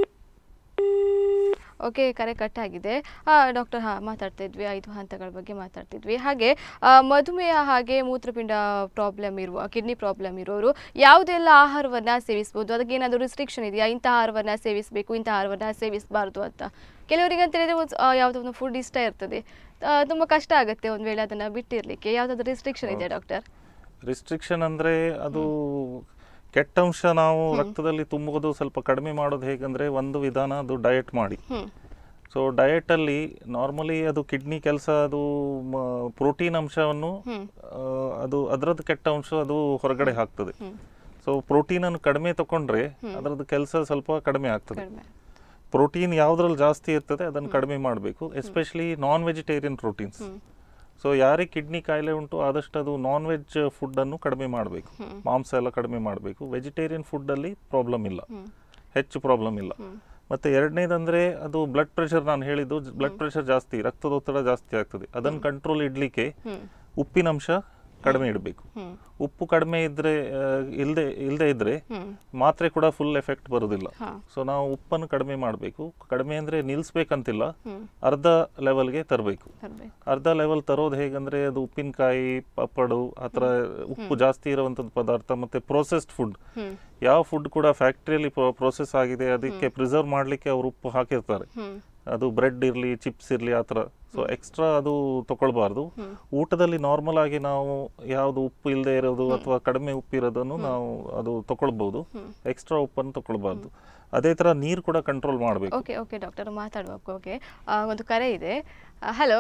ಓಕೆ ಕರೆ ಕಟ್ ಆಗಿದೆ ಡಾಕ್ಟರ್ ಹಾಂ ಮಾತಾಡ್ತಾ ಇದ್ವಿ ಐದು ಹಂತಗಳ ಬಗ್ಗೆ ಮಾತಾಡ್ತಿದ್ವಿ ಹಾಗೆ ಆ, ಮಧುಮೇಹ ಹಾಗೆ ಮೂತ್ರಪಿಂಡ ಪ್ರಾಬ್ಲಮ್ ಇರುವ ಕಿಡ್ನಿ ಪ್ರಾಬ್ಲಮ್ ಇರೋರು ಯಾವುದೆಲ್ಲ ಆಹಾರವನ್ನು ಸೇವಿಸ್ಬೋದು ಅದಕ್ಕೆ ಏನಾದರೂ ರಿಸ್ಟ್ರಿಕ್ಷನ್ ಇದೆಯಾ ಇಂಥ ಆಹಾರವನ್ನು ಸೇವಿಸಬೇಕು ಇಂಥ ಆಹಾರವನ್ನು ಸೇವಿಸಬಾರ್ದು ಅಂತ ಕೆಲವರಿಗೆ ಅಂತ ಹೇಳಿದ್ರೆ ಒಂದು, ಆ, ಯಾವುದೋ ಒಂದು ಫುಡ್ ಇಷ್ಟ ಇರ್ತದೆ ಆ, ತುಂಬ ಕಷ್ಟ ಆಗುತ್ತೆ ಒಂದು ವೇಳೆ ಅದನ್ನು ಬಿಟ್ಟಿರಲಿಕ್ಕೆ ಯಾವುದಾದ್ರೂ ರಿಸ್ಟ್ರಿಕ್ಷನ್ ಇದೆಯಾ ಡಾಕ್ಟರ್ ರಿಸ್ಟ್ರಿಕ್ಷನ್ ಅಂದರೆ ಅದು ಕೆಟ್ಟ ಅಂಶ ನಾವು ರಕ್ತದಲ್ಲಿ ತುಂಬುವುದು ಸ್ವಲ್ಪ ಕಡಿಮೆ ಮಾಡೋದು ಹೇಗಂದ್ರೆ ಒಂದು ವಿಧಾನ ಅದು ಡಯಟ್ ಮಾಡಿ ಹ್ಮ್ ಸೊ ಡಯಟಲ್ಲಿ ನಾರ್ಮಲಿ ಅದು ಕಿಡ್ನಿ ಕೆಲಸ ಅದು ಪ್ರೋಟೀನ್ ಅಂಶವನ್ನು ಹ್ಮ್. ಆ, ಅದು ಅದರದ್ದು ಕೆಟ್ಟ ಅಂಶ ಅದು ಹೊರಗಡೆ ಹಾಕ್ತದೆ ಹ್ಮ್ ಸೊ ಪ್ರೋಟೀನನ್ನು ಕಡಿಮೆ ತಗೊಂಡ್ರೆ ಅದರದ್ದು ಕೆಲಸ ಸ್ವಲ್ಪ ಕಡಿಮೆ ಆಗ್ತದೆ ಕಡಿಮೆ ಪ್ರೋಟೀನ್ ಯಾವುದ್ರಲ್ಲಿ ಜಾಸ್ತಿ ಇರ್ತದೆ ಅದನ್ನು ಕಡಿಮೆ ಮಾಡಬೇಕು ಎಸ್ಪೆಷಲಿ ನಾನ್ ವೆಜಿಟೇರಿಯನ್ ಪ್ರೋಟೀನ್ಸ್ ಹ್ಮ್. ಸೊ ಯಾರಿಗೆ ಕಿಡ್ನಿ ಕಾಯಿಲೆ ಉಂಟು ಆದಷ್ಟು ಅದು ನಾನ್ ವೆಜ್ ಫುಡ್ಡನ್ನು ಕಡಿಮೆ ಮಾಡಬೇಕು ಹ್ಮ್. ಮಾಂಸ ಎಲ್ಲ ಕಡಿಮೆ ಮಾಡಬೇಕು ವೆಜಿಟೇರಿಯನ್ ಫುಡ್ಡಲ್ಲಿ ಪ್ರಾಬ್ಲಮ್ ಇಲ್ಲ ಹ್ಮ್ ಹೆಚ್ಚು ಪ್ರಾಬ್ಲಮ್ ಇಲ್ಲ ಹ್ಮ್. ಮತ್ತೆ ಎರಡನೇದಂದ್ರೆ ಅದು ಬ್ಲಡ್ ಪ್ರೆಷರ್ ನಾನು ಹೇಳಿದ್ದು ಬ್ಲಡ್ ಪ್ರೆಷರ್ ಜಾಸ್ತಿ ರಕ್ತದೊತ್ತಡ ಜಾಸ್ತಿ ಆಗ್ತದೆ ಅದನ್ನು ಕಂಟ್ರೋಲ್ ಇಡ್ಲಿಕ್ಕೆ ಹ್ಮ್ ಉಪ್ಪಿನಂಶ ಕಡಿಮೆ ಇಡಬೇಕು ಹ್ಮ್ ಉಪ್ಪು ಕಡಿಮೆ ಇದ್ರೆ ಆ, ಇಲ್ದೆ ಇಲ್ಲದೆ ಇದ್ರೆ ಹ್ಮ್ ಮಾತ್ರೆ ಕೂಡ ಫುಲ್ ಎಫೆಕ್ಟ್ ಬರೋದಿಲ್ಲ ಹಾ ಸೊ ನಾವು ಉಪ್ಪನ್ನು ಕಡಿಮೆ ಮಾಡಬೇಕು ಕಡಿಮೆ ಅಂದರೆ ನಿಲ್ಲಿಸ್ಬೇಕಂತಿಲ್ಲ ಹ್ಮ್ ಅರ್ಧ ಲೆವೆಲ್ಗೆ ತರಬೇಕು ತರಬೇಕು ಅರ್ಧ ಲೆವೆಲ್ ತರೋದು ಹೇಗಂದ್ರೆ ಅದು ಉಪ್ಪಿನಕಾಯಿ ಪಪ್ಪಡು ಆ ಥರ ಉಪ್ಪು ಜಾಸ್ತಿ ಇರುವಂಥದ್ದು ಪದಾರ್ಥ ಮತ್ತೆ ಪ್ರೊಸೆಸ್ಡ್ ಫುಡ್ ಹ್ಮ್ ಯಾವ ಫುಡ್ ಕೂಡ ಫ್ಯಾಕ್ಟ್ರಿಯಲ್ಲಿ ಪ್ರೋಸೆಸ್ ಆಗಿದೆ ಅದಕ್ಕೆ ಪ್ರಿಸರ್ವ್ ಮಾಡಲಿಕ್ಕೆ ಅವರು ಉಪ್ಪು ಹಾಕಿರ್ತಾರೆ ಹ್ಮ್ ಅದು ಬ್ರೆಡ್ ಇರಲಿ ಚಿಪ್ಸ್ ಇರಲಿ ಆ ಥರ ಸೊ ಎಕ್ಸ್ಟ್ರಾ ಅದು ತಗೊಳ್ಬಾರ್ದು ಹ್ಮ್. ಊಟದಲ್ಲಿ ನಾರ್ಮಲ್ ಆಗಿ ನಾವು ಯಾವುದು ಉಪ್ಪು ಇಲ್ಲದೆ ಇರೋದು ಅಥವಾ ಕಡಿಮೆ ಉಪ್ಪು ಇರೋದನ್ನು ನಾವು ಅದು ತಗೊಳ್ಬಹುದು ಎಕ್ಸ್ಟ್ರಾ ಉಪ್ಪನ್ನು ತಗೊಳ್ಬಾರ್ದು ಅದೇ ಥರ ನೀರು ಕೂಡ ಕಂಟ್ರೋಲ್ ಮಾಡಬೇಕು ಓಕೆ ಓಕೆ ಡಾಕ್ಟರ್ ಮಾತಾಡುವ ಓಕೆ ಒಂದು ಕರೆ ಇದೆ ಹಲೋ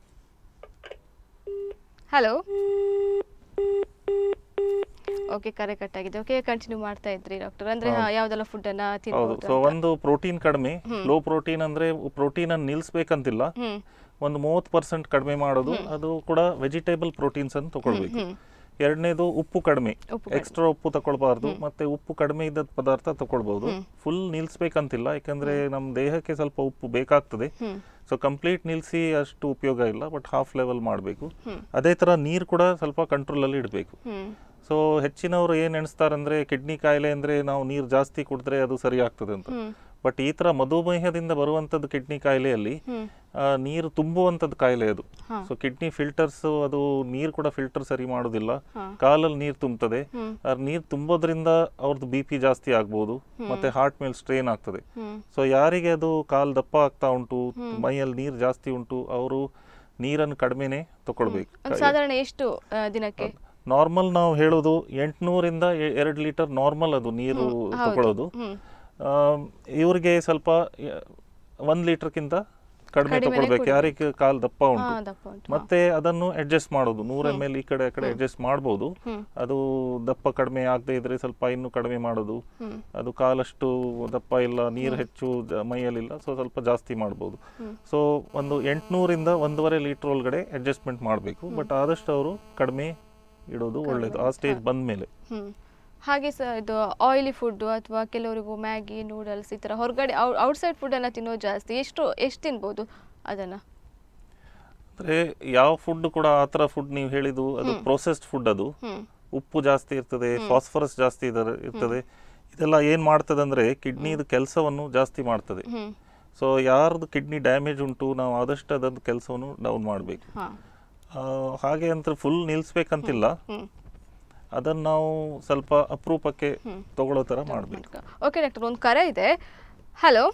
ಹಲೋ ಓಕೆ ಕರೆ ಕಟ್ಟಾಗಿದೆ ಓಕೆ ಕಂಟಿನ್ಯೂ ಮಾಡ್ತಾ ಇದ್ರಿ ಡಾಕ್ಟರ್ ಅಂದ್ರೆ ಹಾ, ಯಾವ್ದೆಲ್ಲ ಫುಡ್ ಅನ್ನ ಹೌದು ತಿನ್ಬೋದು ಸೊ ಒಂದು ಪ್ರೋಟೀನ್ ಕಡಿಮೆ ಲೋ ಪ್ರೋಟೀನ್ ಅಂದ್ರೆ ಪ್ರೋಟೀನ್ ಅನ್ನು ನಿಲ್ಲಿಸ್ಬೇಕಂತಿಲ್ಲ ಹ್ಮ್ ಒಂದು ಮೂವತ್ತು ಪರ್ಸೆಂಟ್ ಕಡಿಮೆ ಮಾಡೋದು ಅದು ಕೂಡ ವೆಜಿಟೇಬಲ್ ಪ್ರೋಟೀನ್ಸ್ ಅನ್ನು ತಗೊಳ್ಬೇಕು ಹ್ಮ್ ಎರಡನೇದು ಉಪ್ಪು ಕಡಿಮೆ ಉಪ್ಪು ಎಕ್ಸ್ಟ್ರಾ ಉಪ್ಪು ತಗೊಳ್ಬಾರ್ದು ಮತ್ತೆ ಉಪ್ಪು ಕಡಿಮೆ ಇದ್ದ ಪದಾರ್ಥ ತಗೊಳ್ಬಹುದು ಫುಲ್ ನಿಲ್ಸ್ಬೇಕಂತಿಲ್ಲ ಯಾಕಂದ್ರೆ ನಮ್ಮ ದೇಹಕ್ಕೆ ಸ್ವಲ್ಪ ಉಪ್ಪು ಬೇಕಾಗ್ತದೆ ಹ್ಮ್ ಸೊ ಕಂಪ್ಲೀಟ್ ನಿಲ್ಸಿ ಅಷ್ಟು ಉಪಯೋಗ ಇಲ್ಲ ಬಟ್ ಹಾಫ್ ಲೆವೆಲ್ ಮಾಡಬೇಕು ಅದೇ ತರ ನೀರು ಕೂಡ ಸ್ವಲ್ಪ ಕಂಟ್ರೋಲಲ್ಲಿ ಇಡಬೇಕು ಹ್ಮ್ ಸೊ ಹೆಚ್ಚಿನವರು ಏನು ಎಣಿಸ್ತಾರಂದ್ರೆ ಕಿಡ್ನಿ ಕಾಯಿಲೆ ಅಂದ್ರೆ ನಾವು ನೀರು ಜಾಸ್ತಿ ಕುಡಿದ್ರೆ ಅದು ಸರಿ ಆಗ್ತದೆ ಅಂತ ಹ್ಮ್ ಬಟ್ ಈ ತರ ಮಧುಮೇಹದಿಂದ ಬರುವಂಥದ್ದು ಕಿಡ್ನಿ ಕಾಯಿಲೆಯಲ್ಲಿ ಹ್ಮ್ ಆ, ನೀರು ತುಂಬುವಂಥದ್ದು ಕಾಯಿಲೆ ಅದು ಹಾ. ಸೊ ಕಿಡ್ನಿ ಫಿಲ್ಟರ್ಸ್ ಅದು ನೀರು ಕೂಡ ಫಿಲ್ಟರ್ ಸರಿ ಮಾಡೋದಿಲ್ಲ ಹಾ. ಕಾಲಲ್ಲಿ ನೀರು ತುಂಬುತ್ತದೆ ಹ್ಮ್. ಆ ನೀರು ತುಂಬೋದ್ರಿಂದ ಅವ್ರದ್ದು ಬಿ ಪಿ ಜಾಸ್ತಿ ಆಗ್ಬೋದು ಮತ್ತೆ ಹಾರ್ಟ್ ಮೇಲೆ ಸ್ಟ್ರೇನ್ ಆಗ್ತದೆ ಹ್ಮ್ ಸೊ ಯಾರಿಗೆ ಅದು ಕಾಲು ದಪ್ಪ ಆಗ್ತಾ ಉಂಟು ಮೈಯಲ್ಲಿ ನೀರು ಜಾಸ್ತಿ ಉಂಟು ಅವರು ನೀರನ್ನು ಕಡಿಮೆನೇ ತಗೊಳ್ಬೇಕು ಒಂದು ಸಾಧಾರಣ ಎಷ್ಟು ಆ, ದಿನಕ್ಕೆ ನಾರ್ಮಲ್ ನಾವು ಹೇಳೋದು ಎಂಟುನೂರಿಂದ ಎರಡು ಲೀಟರ್ ನಾರ್ಮಲ್ ಅದು ನೀರು ತಗೊಳ್ಳೋದು ಹ್ಮ್ ಆಮ್, ಇವ್ರಿಗೆ ಸ್ವಲ್ಪ ಯ- ಒಂದ್ ಲೀಟರ್ಗಿಂತ ಕಡಿಮೆ ಕಡಿಮೆನೇ ತಗೊಳ್ಬೇಕು ಯಾರಿಗೆ ಕಾಲ್ ದಪ್ಪ ಹಾ ಉಂಟು ದಪ್ಪ ಉಂಟು ಮತ್ತೆ ಅದನ್ನು ಅಡ್ಜಸ್ಟ್ ಮಾಡೋದು ನೂರ ಎಮ್ ಎಲ್ ಈ ಕಡೆ ಆ ಕಡೆ ಅಡ್ಜಸ್ಟ್ ಮಾಡ್ಬೋದು ಹ್ಮ್. ಅದು ದಪ್ಪ ಕಡಿಮೆ ಆಗದೆ ಇದ್ರೆ ಸ್ವಲ್ಪ ಇನ್ನು ಕಡಿಮೆ ಮಾಡೋದು ಹ್ಮ್. ಅದು ಕಾಲಷ್ಟು ದಪ್ಪ ಇಲ್ಲ ನೀರು ಹೆಚ್ಚು ಜ- ಮೈಯಲ್ಲಿಲ್ಲ ಸೊ ಸ್ವಲ್ಪ ಜಾಸ್ತಿ ಮಾಡ್ಬೋದು ಸೊ ಒಂದು ಎಂಟುನೂರಿಂದ ಒಂದೂವರೆ ಲೀಟರ್ ಒಳಗಡೆ ಅಡ್ಜಸ್ಟ್ಮೆಂಟ್ ಮಾಡಬೇಕು ಬಟ್ ಆದಷ್ಟು ಅವರು ಕಡಿಮೆ ಇಡೋದು ಒಳ್ಳೇದು ಆ ಸ್ಟೇಜ್ ಬಂದ ಮೇಲೆ ಹ್ಮ್ ಹಾಗೆ ಸಹ ಇದು ಆಯಿಲಿ ಫುಡ್ಡು ಅಥವಾ ಕೆಲವರಿಗೂ ಮ್ಯಾಗಿ ನೂಡಲ್ಸ್ ಈ ಥರ ಹೊರಗಡೆ ಔಟ್ಸೈಡ್ ಫುಡ್ಡನ್ನು ತಿನ್ನೋದು ಜಾಸ್ತಿ ಎಷ್ಟು ಎಷ್ಟು ತಿನ್ಬೋದು ಅದನ್ನು ಅಂದ್ರೆ ಯಾವ ಫುಡ್ ಕೂಡ ಆ ಥರ ಫುಡ್ ನೀವು ಹೇಳಿದ್ದು ಅದು ಪ್ರೊಸೆಸ್ಡ್ ಫುಡ್ ಅದು ಹ್ಮ್ ಉಪ್ಪು ಜಾಸ್ತಿ ಇರ್ತದೆ ಫಾಸ್ಫರಸ್ ಜಾಸ್ತಿ ಇದಾರೆ- ಇರ್ತದೆ ಇದೆಲ್ಲ ಏನ್ ಮಾಡ್ತದೆ ಅಂದ್ರೆ ಕಿಡ್ನಿದ ಕೆಲಸವನ್ನು ಜಾಸ್ತಿ ಮಾಡ್ತದೆ ಹ್ಮ್ ಸೊ ಯಾರ್ದು ಕಿಡ್ನಿ ಡ್ಯಾಮೇಜ್ ಉಂಟು ನಾವು ಆದಷ್ಟು ಅದೊಂದು ಕೆಲಸವನ್ನು ಡೌನ್ ಮಾಡಬೇಕು ಹಾಂ ಹಾಗೆ ಅಂತ ಫುಲ್ ನಿಲ್ಸ್ಬೇಕಂತಿಲ್ಲ ಹ್ಮ್ ಅದನ್ನ ನಾವು ಸ್ವಲ್ಪ ಅಪರೂಪಕ್ಕೆ ತಗೊಳ್ಳೋ ಥರ ಮಾಡಬೇಕು ಓಕೆ ಡಾಕ್ಟರ್ ಒಂದು ಕರೆ ಇದೆ ಹಲೋ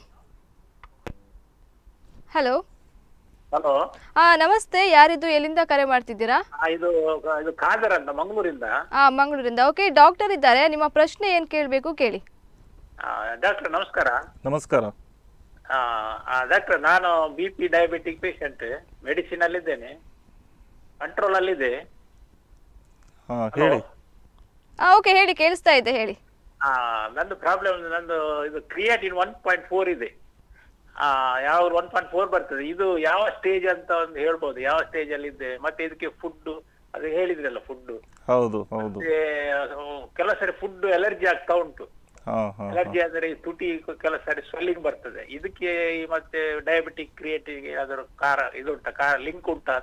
ಹಲೋ ಹಲೋ ಆ ನಮಸ್ತೆ ಯಾರಿದು ಎಲ್ಲಿಂದ ಕರೆ ಮಾಡ್ತಿದ್ದೀರಾ ಇದು ಇದು ಖಾದರ್ ಅಂತ ಮಂಗಳೂರಿಂದ ಆ ಮಂಗಳೂರಿಂದ ಓಕೆ ಡಾಕ್ಟರ್ ಇದ್ದಾರೆ ನಿಮ್ಮ ಪ್ರಶ್ನೆ ಏನು ಕೇಳಬೇಕು ಕೇಳಿ ಡಾಕ್ಟರ್ ನಮಸ್ಕಾರ ನಮಸ್ಕಾರ ಡಾಕ್ಟರ್ ನಾನು B P diabetic patient medicine ಅಲ್ಲಿದ್ದೇನೆ ಕಂಟ್ರೋಲ್ ಅಲ್ಲಿದೆ ಹಾ ಹೇಳಿ ಆ ಓಕೆ ಹೇಳಿ ಕೇಳಿಸ್ತಾ ಇದೆ ಹೇಳಿ ಆ, ನಂದು ಪ್ರಾಬ್ಲಮ್ ನಂದು ಇದು ಕ್ರಿಯಾಟಿನ್ ಒನ್ ಪಾಯಿಂಟ್ ಫೋರ್ ಇದೆ ಆ, ಯಾವ ಒನ್ ಪಾಯಿಂಟ್ ಫೋರ್ ಬರ್ತದೆ ಇದು ಯಾವ ಸ್ಟೇಜ್ ಅಂತ ಒಂದು ಹೇಳ್ಬೋದು ಯಾವ ಸ್ಟೇಜ್ ಅಲ್ಲಿ ಇದೆ ಮತ್ತೆ ಇದಕ್ಕೆ ಫುಡ್ ಅದು ಹೇಳಿದ್ರಲ್ಲ ಫುಡ್ ಹೌದು ಹೌದು ಕೆಲವು ಸರಿ ಫುಡ್ ಅಲರ್ಜಿ ಆಗ್ತಾ ಉಂಟು ಹಾ ಹಾ ಅಲರ್ಜಿ ಅಂದ್ರೆ ಈ ತುಟಿ ಕೆಲವು ಸಾರಿ ಸ್ವೆಲ್ಲಿಂಗ್ ಬರ್ತದೆ ಇದಕ್ಕೆ ಈ ಮತ್ತೆ ಡಯಾಬಿಟಿಕ್ ಕ್ರಿಯೇಟಿವ್ ಅದರ ಕಾರ ಇದು ಉಂಟಾ ಕಾರ ಲಿಂಕ್ ಉಂಟಾ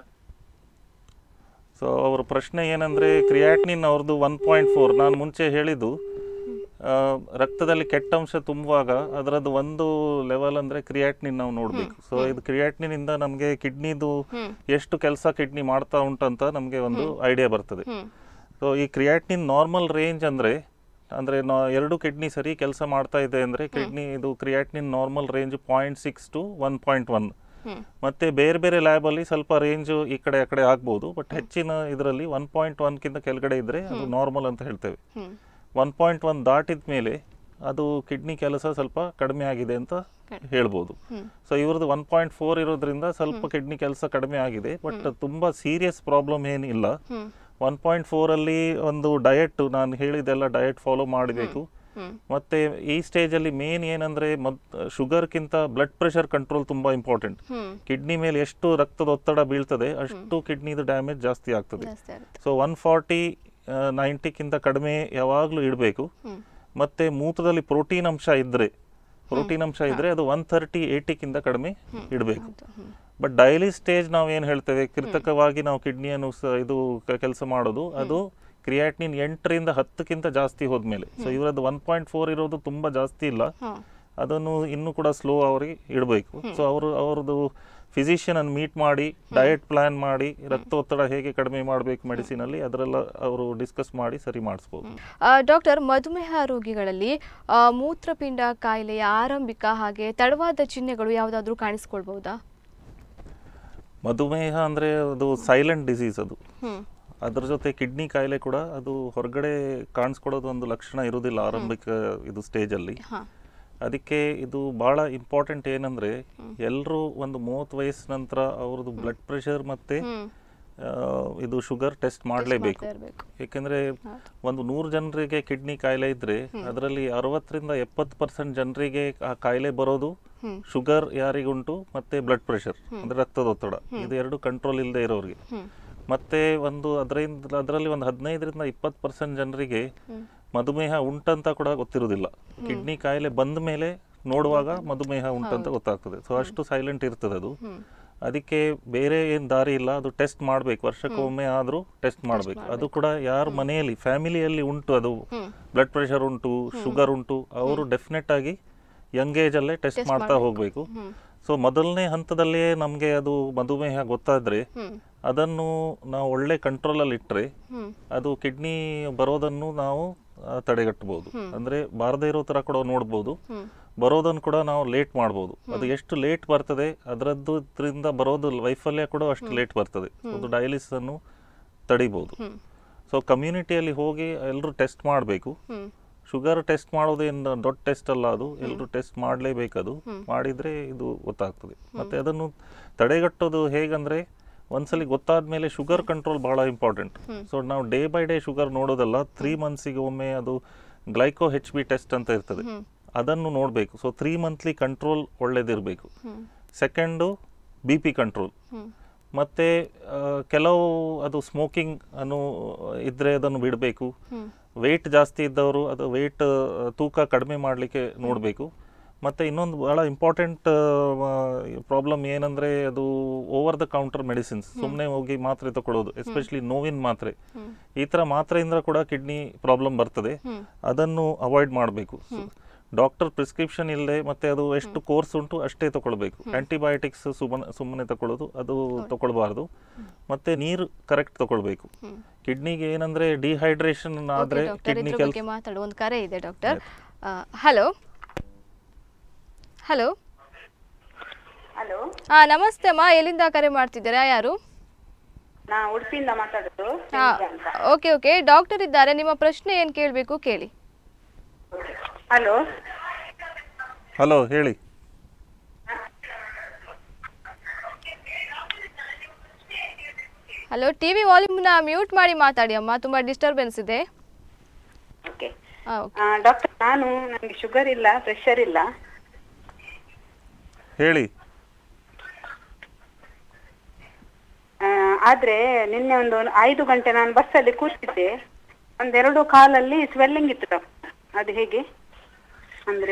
ಸೊ ಅವ್ರ ಪ್ರಶ್ನೆ ಏನಂದ್ರೆ ಕ್ರಿಯಾಟ್ನಿನ್ ಅವ್ರದ್ದು ಒನ್ ಪಾಯಿಂಟ್ ಫೋರ್ ನಾನು ಮುಂಚೆ ಹೇಳಿದ್ದು ಆ, ರಕ್ತದಲ್ಲಿ ಕೆಟ್ಟ ಅಂಶ ತುಂಬುವಾಗ ಅದರದ್ದು ಒಂದು ಲೆವೆಲ್ ಅಂದ್ರೆ ಕ್ರಿಯಾಟ್ನಿನ್ ನಾವು ನೋಡ್ಬೇಕು ಸೊ ಇದು ಕ್ರಿಯಾಟ್ನಿನ್ ಇಂದ ನಮಗೆ ಕಿಡ್ನಿದು ಎಷ್ಟು ಕೆಲಸ ಕಿಡ್ನಿ ಮಾಡ್ತಾ ಉಂಟಂತ ನಮಗೆ ಒಂದು ಐಡಿಯಾ ಬರ್ತದೆ ಹ್ಮ್ ಸೊ ಈ ಕ್ರಿಯಾಟ್ನಿನ್ ನಾರ್ಮಲ್ ರೇಂಜ್ ಅಂದ್ರೆ ಅಂದ್ರೆ ನಾ ಎರಡು ಕಿಡ್ನಿ ಸರಿ ಕೆಲಸ ಮಾಡ್ತಾ ಇದೆ ಅಂದ್ರೆ ಕಿಡ್ನಿ ಇದು creatinine normal range point six to one point one ಹ್ಮ್ ಮತ್ತೆ ಬೇರೆ ಬೇರೆ ಲ್ಯಾಬಲ್ಲಿ ಸ್ವಲ್ಪ ರೇಂಜ್ ಈ ಕಡೆ ಆ ಕಡೆ ಆಗ್ಬೋದು ಬಟ್ ಹೆಚ್ಚಿನ ಇದರಲ್ಲಿ ಒನ್ ಪಾಯಿಂಟ್ ಒನ್ಕಿಂತ ಕೆಳಗಡೆ ಇದ್ರೆ ಅದು ನಾರ್ಮಲ್ ಅಂತ ಹೇಳ್ತೇವೆ ಹ್ಮ್ ಒನ್ ಪಾಯಿಂಟ್ ಒನ್ ದಾಟಿದ ಮೇಲೆ ಅದು ಕಿಡ್ನಿ ಕೆಲಸ ಸ್ವಲ್ಪ ಕಡಿಮೆ ಆಗಿದೆ ಅಂತ ಹೇಳ್ಬೋದು ಸೊ ಇವ್ರದ್ದು ಒನ್ ಪಾಯಿಂಟ್ ಫೋರ್ ಇರೋದ್ರಿಂದ ಸ್ವಲ್ಪ ಕಿಡ್ನಿ ಕೆಲಸ ಕಡಿಮೆ ಆಗಿದೆ ಬಟ್ ತುಂಬಾ ಸೀರಿಯಸ್ ಪ್ರಾಬ್ಲಮ್ ಏನಿಲ್ಲ ಹ್ಮ್ ಒನ್ ಪಾಯಿಂಟ್ ಫೋರ್ ಅಲ್ಲಿ ಒಂದು ಡಯಟ್ ನಾನು ಹೇಳಿದೆಲ್ಲ ಡಯಟ್ ಫಾಲೋ ಮಾಡಬೇಕು ಹ್ಮ್ ಮತ್ತೆ ಈ ಸ್ಟೇಜ್ ಅಲ್ಲಿ ಮೇನ್ ಏನಂದ್ರೆ ಮದ್ ಶುಗರ್ಕ್ಕಿಂತ ಬ್ಲಡ್ ಪ್ರೆಷರ್ ಕಂಟ್ರೋಲ್ ತುಂಬಾ ಇಂಪಾರ್ಟೆಂಟ್ ಹ್ಮ್ ಕಿಡ್ನಿ ಮೇಲೆ ಎಷ್ಟು ರಕ್ತದ ಒತ್ತಡ ಬೀಳ್ತದೆ ಅಷ್ಟು ಕಿಡ್ನಿದು ಡ್ಯಾಮೇಜ್ ಜಾಸ್ತಿ ಆಗ್ತದೆ ಜಾಸ್ತಿ ಆಗುತ್ತೆ ಸೊ ಒನ್ ಫಾರ್ಟಿ ನೈಂಟಿಕ್ಕಿಂತ ಕಡಿಮೆ ಯಾವಾಗಲೂ ಇಡಬೇಕು ಹ್ಮ್ ಮತ್ತೆ ಮೂತ್ರದಲ್ಲಿ ಪ್ರೋಟೀನ್ ಅಂಶ ಇದ್ರೆ ಪ್ರೋಟೀನ್ ಅಂಶ ಇದ್ರೆ ಅದು ಒನ್ ಥರ್ಟಿ ಏಯ್ಟಿಕ್ಕಿಂತ ಕಡಿಮೆ ಇಡಬೇಕು ಹೌದು ಹ್ಮ್ ಬಟ್ ಡೈಲಿ ಸ್ಟೇಜ್ ನಾವು ಏನು ಹೇಳ್ತೇವೆ ಕೃತಕವಾಗಿ ನಾವು ಕಿಡ್ನಿಯನ್ನು ಸ ಇದು ಕೆಲಸ ಮಾಡೋದು ಅದು ಕ್ರಿಯಾಟ್ನಿನ್ ಎಂಟರಿಂದ ಹತ್ತಕ್ಕಿಂತ ಜಾಸ್ತಿ ಹೋದ್ಮೇಲೆ ಸೊ ಇವರದ್ದು ಒನ್ ಪಾಯಿಂಟ್ ಫೋರ್ ಇರೋದು ತುಂಬಾ ಜಾಸ್ತಿ ಇಲ್ಲ ಹಾ ಅದನ್ನು ಇನ್ನೂ ಕೂಡ ಸ್ಲೋ ಅವರಿಗೆ ಇಡಬೇಕು ಸೊ ಅವರು ಅವ್ರದ್ದು ಫಿಸಿಷಿಯನ್ ಅನ್ನು ಮೀಟ್ ಮಾಡಿ ಡಯಟ್ ಪ್ಲಾನ್ ಮಾಡಿ ರಕ್ತ ಒತ್ತಡ ಹೇಗೆ ಕಡಿಮೆ ಮಾಡಬೇಕು ಮೆಡಿಸಿನ್ ಅಲ್ಲಿ ಅದರೆಲ್ಲ ಅವರು ಡಿಸ್ಕಸ್ ಮಾಡಿ ಸರಿ ಮಾಡಿಸ್ಬೋದು ಆ, ಡಾಕ್ಟರ್ ಮಧುಮೇಹ ರೋಗಿಗಳಲ್ಲಿ ಆ, ಮೂತ್ರಪಿಂಡ ಕಾಯಿಲೆಯ ಆರಂಭಿಕ ಹಾಗೆ ತಡವಾದ ಚಿಹ್ನೆಗಳು ಯಾವುದಾದ್ರೂ ಕಾಣಿಸ್ಕೊಳ್ಬಹುದಾ ಮಧುಮೇಹ ಅಂದ್ರೆ ಅದು ಸೈಲೆಂಟ್ ಡಿಸೀಸ್ ಅದು ಹ್ಮ್ ಅದ್ರ ಜೊತೆ ಕಿಡ್ನಿ ಕಾಯಿಲೆ ಕೂಡ ಅದು ಹೊರಗಡೆ ಕಾಣಿಸ್ಕೊಡೋದು ಒಂದು ಲಕ್ಷಣ ಇರುವುದಿಲ್ಲ ಆರಂಭಿಕ ಇದು ಸ್ಟೇಜ್ ಅಲ್ಲಿ ಹಾ ಅದಕ್ಕೆ ಇದು ಬಹಳ ಇಂಪಾರ್ಟೆಂಟ್ ಏನಂದ್ರೆ ಎಲ್ಲರೂ ಒಂದು ಮೂವತ್ತು ವಯಸ್ಸು ನಂತರ ಅವ್ರದ್ದು ಬ್ಲಡ್ ಪ್ರೆಷರ್ ಮತ್ತೆ ಹ್ಮ್ ಆ, ಇದು ಶುಗರ್ ಟೆಸ್ಟ್ ಮಾಡಲೇಬೇಕು ಮಾಡ್ತಾ ಇರ್ಬೇಕು. ಯಾಕೆಂದ್ರೆ ಒಂದು ನೂರು ಜನರಿಗೆ ಕಿಡ್ನಿ ಕಾಯಿಲೆ ಇದ್ರೆ ಅದರಲ್ಲಿ ಅರವತ್ತರಿಂದ ಎಪ್ಪತ್ತು ಪರ್ಸೆಂಟ್ ಜನರಿಗೆ ಆ ಕಾಯಿಲೆ ಬರೋದು ಹ್ಮ್. ಶುಗರ್ ಯಾರಿಗುಂಟು ಮತ್ತೆ ಬ್ಲಡ್ ಪ್ರೆಷರ್ ಅಂದ್ರೆ ರಕ್ತದ ಒತ್ತಡ ಇದು ಎರಡು ಕಂಟ್ರೋಲ್ ಇಲ್ಲದೆ ಇರೋರಿಗೆ ಹ್ಮ್ ಮತ್ತೆ ಒಂದು ಅದರಿಂದ ಅದರಲ್ಲಿ ಒಂದು ಹದಿನೈದರಿಂದ ಇಪ್ಪತ್ತು ಪರ್ಸೆಂಟ್ ಜನರಿಗೆ ಮಧುಮೇಹ ಉಂಟಂತ ಕೂಡ ಗೊತ್ತಿರುವುದಿಲ್ಲ ಕಿಡ್ನಿ ಕಾಯಿಲೆ ಬಂದ ಮೇಲೆ ನೋಡುವಾಗ ಮಧುಮೇಹ ಉಂಟಂತ ಗೊತ್ತಾಗ್ತದೆ ಸೊ ಅಷ್ಟು ಸೈಲೆಂಟ್ ಇರ್ತದೆ ಅದು ಅದಕ್ಕೆ ಬೇರೆ ಏನು ದಾರಿ ಇಲ್ಲ ಅದು ಟೆಸ್ಟ್ ಮಾಡಬೇಕು ವರ್ಷಕ್ಕೊಮ್ಮೆ ಆದರೂ ಟೆಸ್ಟ್ ಮಾಡಬೇಕು ಅದು ಕೂಡ ಯಾರ ಮನೆಯಲ್ಲಿ ಫ್ಯಾಮಿಲಿಯಲ್ಲಿ ಉಂಟು ಅದು ಬ್ಲಡ್ ಪ್ರೆಷರ್ ಉಂಟು ಶುಗರ್ ಉಂಟು ಅವರು ಡೆಫಿನೆಟ್ ಆಗಿ ಯಂಗ್ ಏಜಲ್ಲೇ ಟೆಸ್ಟ್ ಮಾಡ್ತಾ ಹೋಗಬೇಕು ಸೊ ಮೊದಲನೇ ಹಂತದಲ್ಲಿಯೇ ನಮಗೆ ಅದು ಮಧುಮೇಹ ಗೊತ್ತಾದ್ರೆ ಅದನ್ನು ನಾವು ಒಳ್ಳೆ ಕಂಟ್ರೋಲಲ್ಲಿ ಇಟ್ಟರೆ ಅದು ಕಿಡ್ನಿ ಬರೋದನ್ನು ನಾವು ಆ, ತಡೆಗಟ್ಟಬಹುದು ಅಂದ್ರೆ ಬಾರದೇ ಇರೋ ತರ ಕೂಡ ನೋಡ್ಬೋದು ಬರೋದನ್ನು ಕೂಡ ನಾವು ಲೇಟ್ ಮಾಡ್ಬೋದು ಅದು ಎಷ್ಟು ಲೇಟ್ ಬರ್ತದೆ ಅದರದ್ದು ಇದರಿಂದ ಬರೋದು ವೈಫಲ್ಯ ಕೂಡ ಅಷ್ಟು ಲೇಟ್ ಬರ್ತದೆ ಒಂದು ಡಯಾಲಿಸಿಸ್ ಅನ್ನು ತಡಿಬಹುದು ಸೊ ಕಮ್ಯುನಿಟಿಯಲ್ಲಿ ಹೋಗಿ ಎಲ್ಲರೂ ಟೆಸ್ಟ್ ಮಾಡಬೇಕು ಶುಗರ್ ಟೆಸ್ಟ್ ಮಾಡೋದೇನು ದೊಡ್ಡ ಟೆಸ್ಟ್ ಅಲ್ಲ ಅದು ಎಲ್ಲರೂ ಟೆಸ್ಟ್ ಮಾಡಲೇಬೇಕದು ಮಾಡಿದ್ರೆ ಇದು ಗೊತ್ತಾಗ್ತದೆ ಮತ್ತೆ ಅದನ್ನು ತಡೆಗಟ್ಟೋದು ಹೇಗಂದ್ರೆ ಒಂದ್ಸಲಿ ಗೊತ್ತಾದ ಮೇಲೆ ಶುಗರ್ ಕಂಟ್ರೋಲ್ ಬಹಳ ಇಂಪಾರ್ಟೆಂಟ್ ಸೊ ನಾವು ಡೇ ಬೈ ಡೇ ಶುಗರ್ ನೋಡೋದಲ್ಲ ತ್ರೀ ಮಂತ್ಸಿಗೆ ಒಮ್ಮೆ ಅದು ಗ್ಲೈಕೋ ಹೆಚ್ ಬಿ ಟೆಸ್ಟ್ ಅಂತ ಇರ್ತದೆ ಅದನ್ನು ನೋಡಬೇಕು ಸೊ ತ್ರೀ ಮಂತ್ಲಿ ಕಂಟ್ರೋಲ್ ಒಳ್ಳೇದಿರಬೇಕು ಸೆಕೆಂಡು ಬಿ ಪಿ ಕಂಟ್ರೋಲ್ ಮತ್ತೆ ಆ, ಕೆಲವು ಅದು ಸ್ಮೋಕಿಂಗ್ ಅನ್ನು ಇದ್ರೆ ಅದನ್ನು ಬಿಡಬೇಕು ವೆಯ್ಟ್ ಜಾಸ್ತಿ ಇದ್ದವರು ಅದು ವೆಯ್ಟ್ ತೂಕ ಕಡಿಮೆ ಮಾಡಲಿಕ್ಕೆ ನೋಡಬೇಕು ಮತ್ತೆ ಇನ್ನೊಂದು ಬಹಳ ಇಂಪಾರ್ಟೆಂಟ್ ಪ್ರಾಬ್ಲಮ್ ಏನಂದ್ರೆ ಅದು ಓವರ್ ದ ಕೌಂಟರ್ ಮೆಡಿಸಿನ್ಸ್ ಸುಮ್ಮನೆ ಹೋಗಿ ಮಾತ್ರೆ ತಗೊಳ್ಳೋದು ಎಸ್ಪೆಷಲಿ ನೋವಿನ ಮಾತ್ರೆ ಈ ತರ ಮಾತ್ರೆಯಿಂದ ಕೂಡ ಕಿಡ್ನಿ ಪ್ರಾಬ್ಲಮ್ ಬರ್ತದೆ ಅದನ್ನು ಅವಾಯ್ಡ್ ಮಾಡಬೇಕು ಡಾಕ್ಟರ್ ಪ್ರಿಸ್ಕ್ರಿಪ್ಷನ್ ಇಲ್ಲದೆ ಮತ್ತೆ ಅದು ಎಷ್ಟು ಕೋರ್ಸ್ ಉಂಟು ಅಷ್ಟೇ ತಗೊಳ್ಬೇಕು ಆಂಟಿಬಯೋಟಿಕ್ಸ್ ಸುಮ್ಮನೆ ಸುಮ್ಮನೆ ತಗೊಳ್ಳೋದು ಅದು ತಗೊಳ್ಬಾರ್ದು ಮತ್ತೆ ನೀರು ಕರೆಕ್ಟ್ ತಗೊಳ್ಬೇಕು ಕಿಡ್ನಿಗೆ ಏನಂದ್ರೆ ಡಿಹೈಡ್ರೇಷನ್ ಆದ್ರೆ ಡಾಕ್ಟರ್ ಕಿಡ್ನಿ ಇದ್ರ ಕೆಲಸ ಬಗ್ಗೆ ಮಾತಾಡುವ ಒಂದು ಕರೆ ಇದೆ ಡಾಕ್ಟರ್ ಹಲೋ ಹಲೋ ಹಲೋ ಹಾ ನಮಸ್ತೆ ಅಮ್ಮ ಎಲ್ಲಿಂದ ಕರೆ ಮಾಡ್ತಿದ್ದೀರಾ ಯಾರು ನಾ ಉಡುಪಿಯಿಂದ ಮಾತಾಡೋದು ಹಾ ಅಂತ ಓಕೆ ಓಕೆ ಡಾಕ್ಟರ್ ಇದ್ದಾರೆ ನಿಮ್ಮ ಪ್ರಶ್ನೆ ಏನು ಕೇಳಬೇಕು ಕೇಳಿ ಹಲೋ ಹಲೋ ಹೇಳಿ ಹಲೋ ಟಿ ವಿ ವಾಲ್ಯೂಮ್ನ ಮ್ಯೂಟ್ ಮಾಡಿ ಮಾತಾಡಿ ಅಮ್ಮ ತುಂಬ ಡಿಸ್ಟರ್ಬೆನ್ಸ್ ಇದೆ ಓಕೆ ಹಾಂ ಓಕೆ ಡಾಕ್ಟರ್ ನಾನು ನನಗೆ ಶುಗರ್ ಇಲ್ಲ ಪ್ರೆಷರ್ ಇಲ್ಲ ಹೇಳಿ ಆ, ಆದ್ರೆ ನಿನ್ನೆ ಒಂದು ಐದು ಗಂಟೆ ನಾನು ಬಸ್ಸಲ್ಲಿ ಕೂತಿದ್ದೆ ಒಂದೆರಡು ಕಾಲಲ್ಲಿ ಸ್ವೆಲ್ಲಿಂಗ್ ಇತ್ತು ಡಾಕ್ಟರ್ ಅದು ಹೇಗೆ ಅಂದ್ರೆ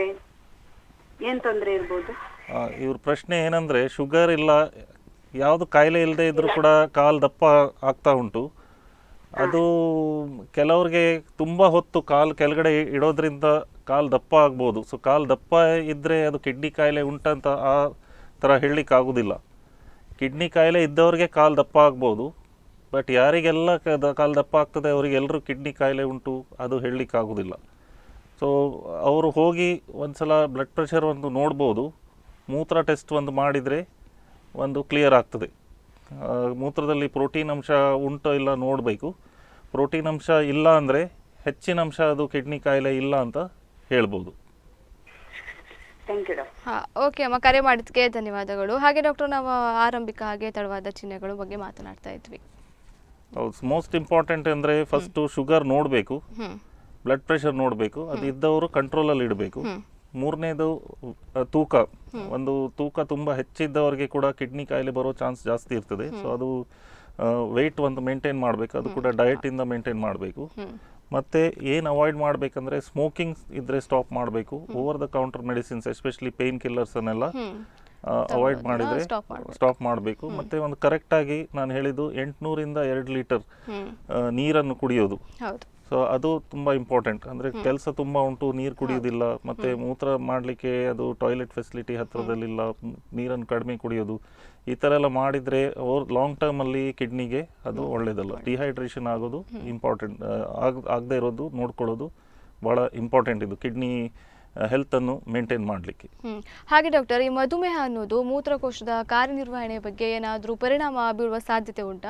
ಏನ್ ತೊಂದರೆ ಇರ್ಬೋದು ಆ, ಇವ್ರ ಪ್ರಶ್ನೆ ಏನಂದ್ರೆ ಶುಗರ್ ಇಲ್ಲ ಯಾವುದು ಕಾಯಿಲೆ ಇಲ್ಲದೆ ಇದ್ರೂ ಕೂಡ ಕಾಲು ದಪ್ಪ ಆಗ್ತಾ ಉಂಟು ಅದು ಕೆಲವ್ರಿಗೆ ತುಂಬಾ ಹೊತ್ತು ಕಾಲು ಕೆಳಗಡೆ ಇಡೋದ್ರಿಂದ ಕಾಲು ದಪ್ಪ ಆಗ್ಬೋದು ಸೊ ಕಾಲು ದಪ್ಪ ಇದ್ರೆ ಅದು ಕಿಡ್ನಿ ಕಾಯಿಲೆ ಉಂಟಂತ ಆ ಥರ ಹೇಳಲಿಕ್ಕೆ ಆಗೋದಿಲ್ಲ ಕಿಡ್ನಿ ಕಾಯಿಲೆ ಇದ್ದವ್ರಿಗೆ ಕಾಲು ದಪ್ಪ ಆಗ್ಬೋದು ಬಟ್ ಯಾರಿಗೆಲ್ಲ ಕಾಲು ದಪ್ಪ ಆಗ್ತದೆ ಅವರಿಗೆಲ್ಲರೂ ಕಿಡ್ನಿ ಕಾಯಿಲೆ ಉಂಟು ಅದು ಹೇಳಲಿಕ್ಕೆ ಆಗೋದಿಲ್ಲ ಸೊ ಅವರು ಹೋಗಿ ಒಂದ್ಸಲ ಬ್ಲಡ್ ಪ್ರೆಷರ್ ಒಂದು ನೋಡ್ಬೋದು ಮೂತ್ರ ಟೆಸ್ಟ್ ಒಂದು ಮಾಡಿದರೆ ಒಂದು ಕ್ಲಿಯರ್ ಆಗ್ತದೆ ಆ, ಮೂತ್ರದಲ್ಲಿ ಪ್ರೋಟೀನ್ ಅಂಶ ಉಂಟೋ ಇಲ್ಲ ನೋಡಬೇಕು ಪ್ರೋಟೀನ್ ಅಂಶ ಇಲ್ಲ ಅಂದರೆ ಹೆಚ್ಚಿನ ಅಂಶ ಅದು ಕಿಡ್ನಿ ಕಾಯಿಲೆ ಇಲ್ಲ ಅಂತ ಹೇಳ್ಬೋದು ಥ್ಯಾಂಕ್ ಯು ಡಾಕ್ಟರ್ ಹಾಂ ಓಕೆ ಅಮ್ಮ ಕರೆ ಮಾಡಿದ್ದಕ್ಕೆ ಧನ್ಯವಾದಗಳು ಹಾಗೆ ಡಾಕ್ಟರ್ ನಾವು ಆರಂಭಿಕ ಹಾಗೆ ತಡವಾದ ಚಿಹ್ನೆಗಳು ಬಗ್ಗೆ ಮಾತನಾಡ್ತಾ ಇದ್ವಿ ಹೌದು ಮೋಸ್ಟ್ ಇಂಪಾರ್ಟೆಂಟ್ ಅಂದರೆ ಫಸ್ಟು ಶುಗರ್ ನೋಡಬೇಕು ಹ್ಞೂ ಬ್ಲಡ್ ಪ್ರೆಷರ್ ನೋಡಬೇಕು ಅದು ಇದ್ದವರು ಕಂಟ್ರೋಲಲ್ಲಿ ಇಡಬೇಕು ಮೂರನೇದು ಅ, ತೂಕ ಒಂದು ತೂಕ ತುಂಬ ಹೆಚ್ಚಿದ್ದವರಿಗೆ ಕೂಡ ಕಿಡ್ನಿ ಕಾಯಿಲೆ ಬರೋ ಚಾನ್ಸ್ ಜಾಸ್ತಿ ಇರ್ತದೆ ಸೊ ಅದು ವೆಯ್ಟ್ ಒಂದು ಮೇಂಟೈನ್ ಮಾಡಬೇಕು ಅದು ಕೂಡ ಡಯಟಿಂದ ಮೇಂಟೈನ್ ಮಾಡಬೇಕು ಮತ್ತೆ ಏನು ಅವಾಯ್ಡ್ ಮಾಡಬೇಕಂದ್ರೆ ಸ್ಮೋಕಿಂಗ್ ಇದ್ರೆ ಸ್ಟಾಪ್ ಮಾಡಬೇಕು over the counter medicines especially painkillers ಅನ್ನೆಲ್ಲ ಅವಾಯ್ಡ್ ತಗೊಳ್ಳೋದನ್ನ ಮಾಡಿದ್ರೆ stop ಮಾಡ್ಬೇಕು. ಸ್ಟಾಪ್ ಮಾಡಬೇಕು ಮತ್ತೆ ಒಂದು ಕರೆಕ್ಟಾಗಿ ನಾನು ಹೇಳಿದ್ದು ಎಂಟುನೂರಿಂದ ಎರಡು ಲೀಟರ್ ನೀರನ್ನು ಕುಡಿಯೋದು ಹೌದು ಸೊ ಅದು ತುಂಬಾ ಇಂಪಾರ್ಟೆಂಟ್ ಅಂದ್ರೆ ಕೆಲಸ ತುಂಬಾ ಉಂಟು ನೀರು ಕುಡಿಯೋದಿಲ್ಲ ಮತ್ತೆ ಮೂತ್ರ ಮಾಡ್ಲಿಕ್ಕೆ ಅದು ಟಾಯ್ಲೆಟ್ ಫೆಸಿಲಿಟಿ ಹತ್ರದಲ್ಲಿಲ್ಲ ಮ್, ನೀರನ್ನು ಕಡಿಮೆ ಕುಡಿಯೋದು ಈ ತರ ಎಲ್ಲ ಮಾಡಿದ್ರೆ ಲಾಂಗ್ ಟರ್ಮ್ ಅಲ್ಲಿ ಕಿಡ್ನಿಗೆ ಅದು ಒಳ್ಳೇದಲ್ಲ ಡಿಹೈಡ್ರೇಷನ್ ಆಗೋದು ಇಂಪಾರ್ಟೆಂಟ್ ಆಗದೆ ಇರೋದು ನೋಡ್ಕೊಳ್ಳೋದು ಬಹಳ ಇಂಪಾರ್ಟೆಂಟ್ ಇದು ಕಿಡ್ನಿ ಹೆಲ್ತ್ ಅನ್ನು ಮೇಂಟೈನ್ ಮಾಡಲಿಕ್ಕೆ ಹ್ಮ್. ಹಾಗೆ ಡಾಕ್ಟರ್ ಈ ಮಧುಮೇಹ ಅನ್ನೋದು ಮೂತ್ರಕೋಶದ ಕಾರ್ಯನಿರ್ವಹಣೆ ಬಗ್ಗೆ ಏನಾದರೂ ಪರಿಣಾಮ ಬೀಳುವ ಸಾಧ್ಯತೆ ಉಂಟಾ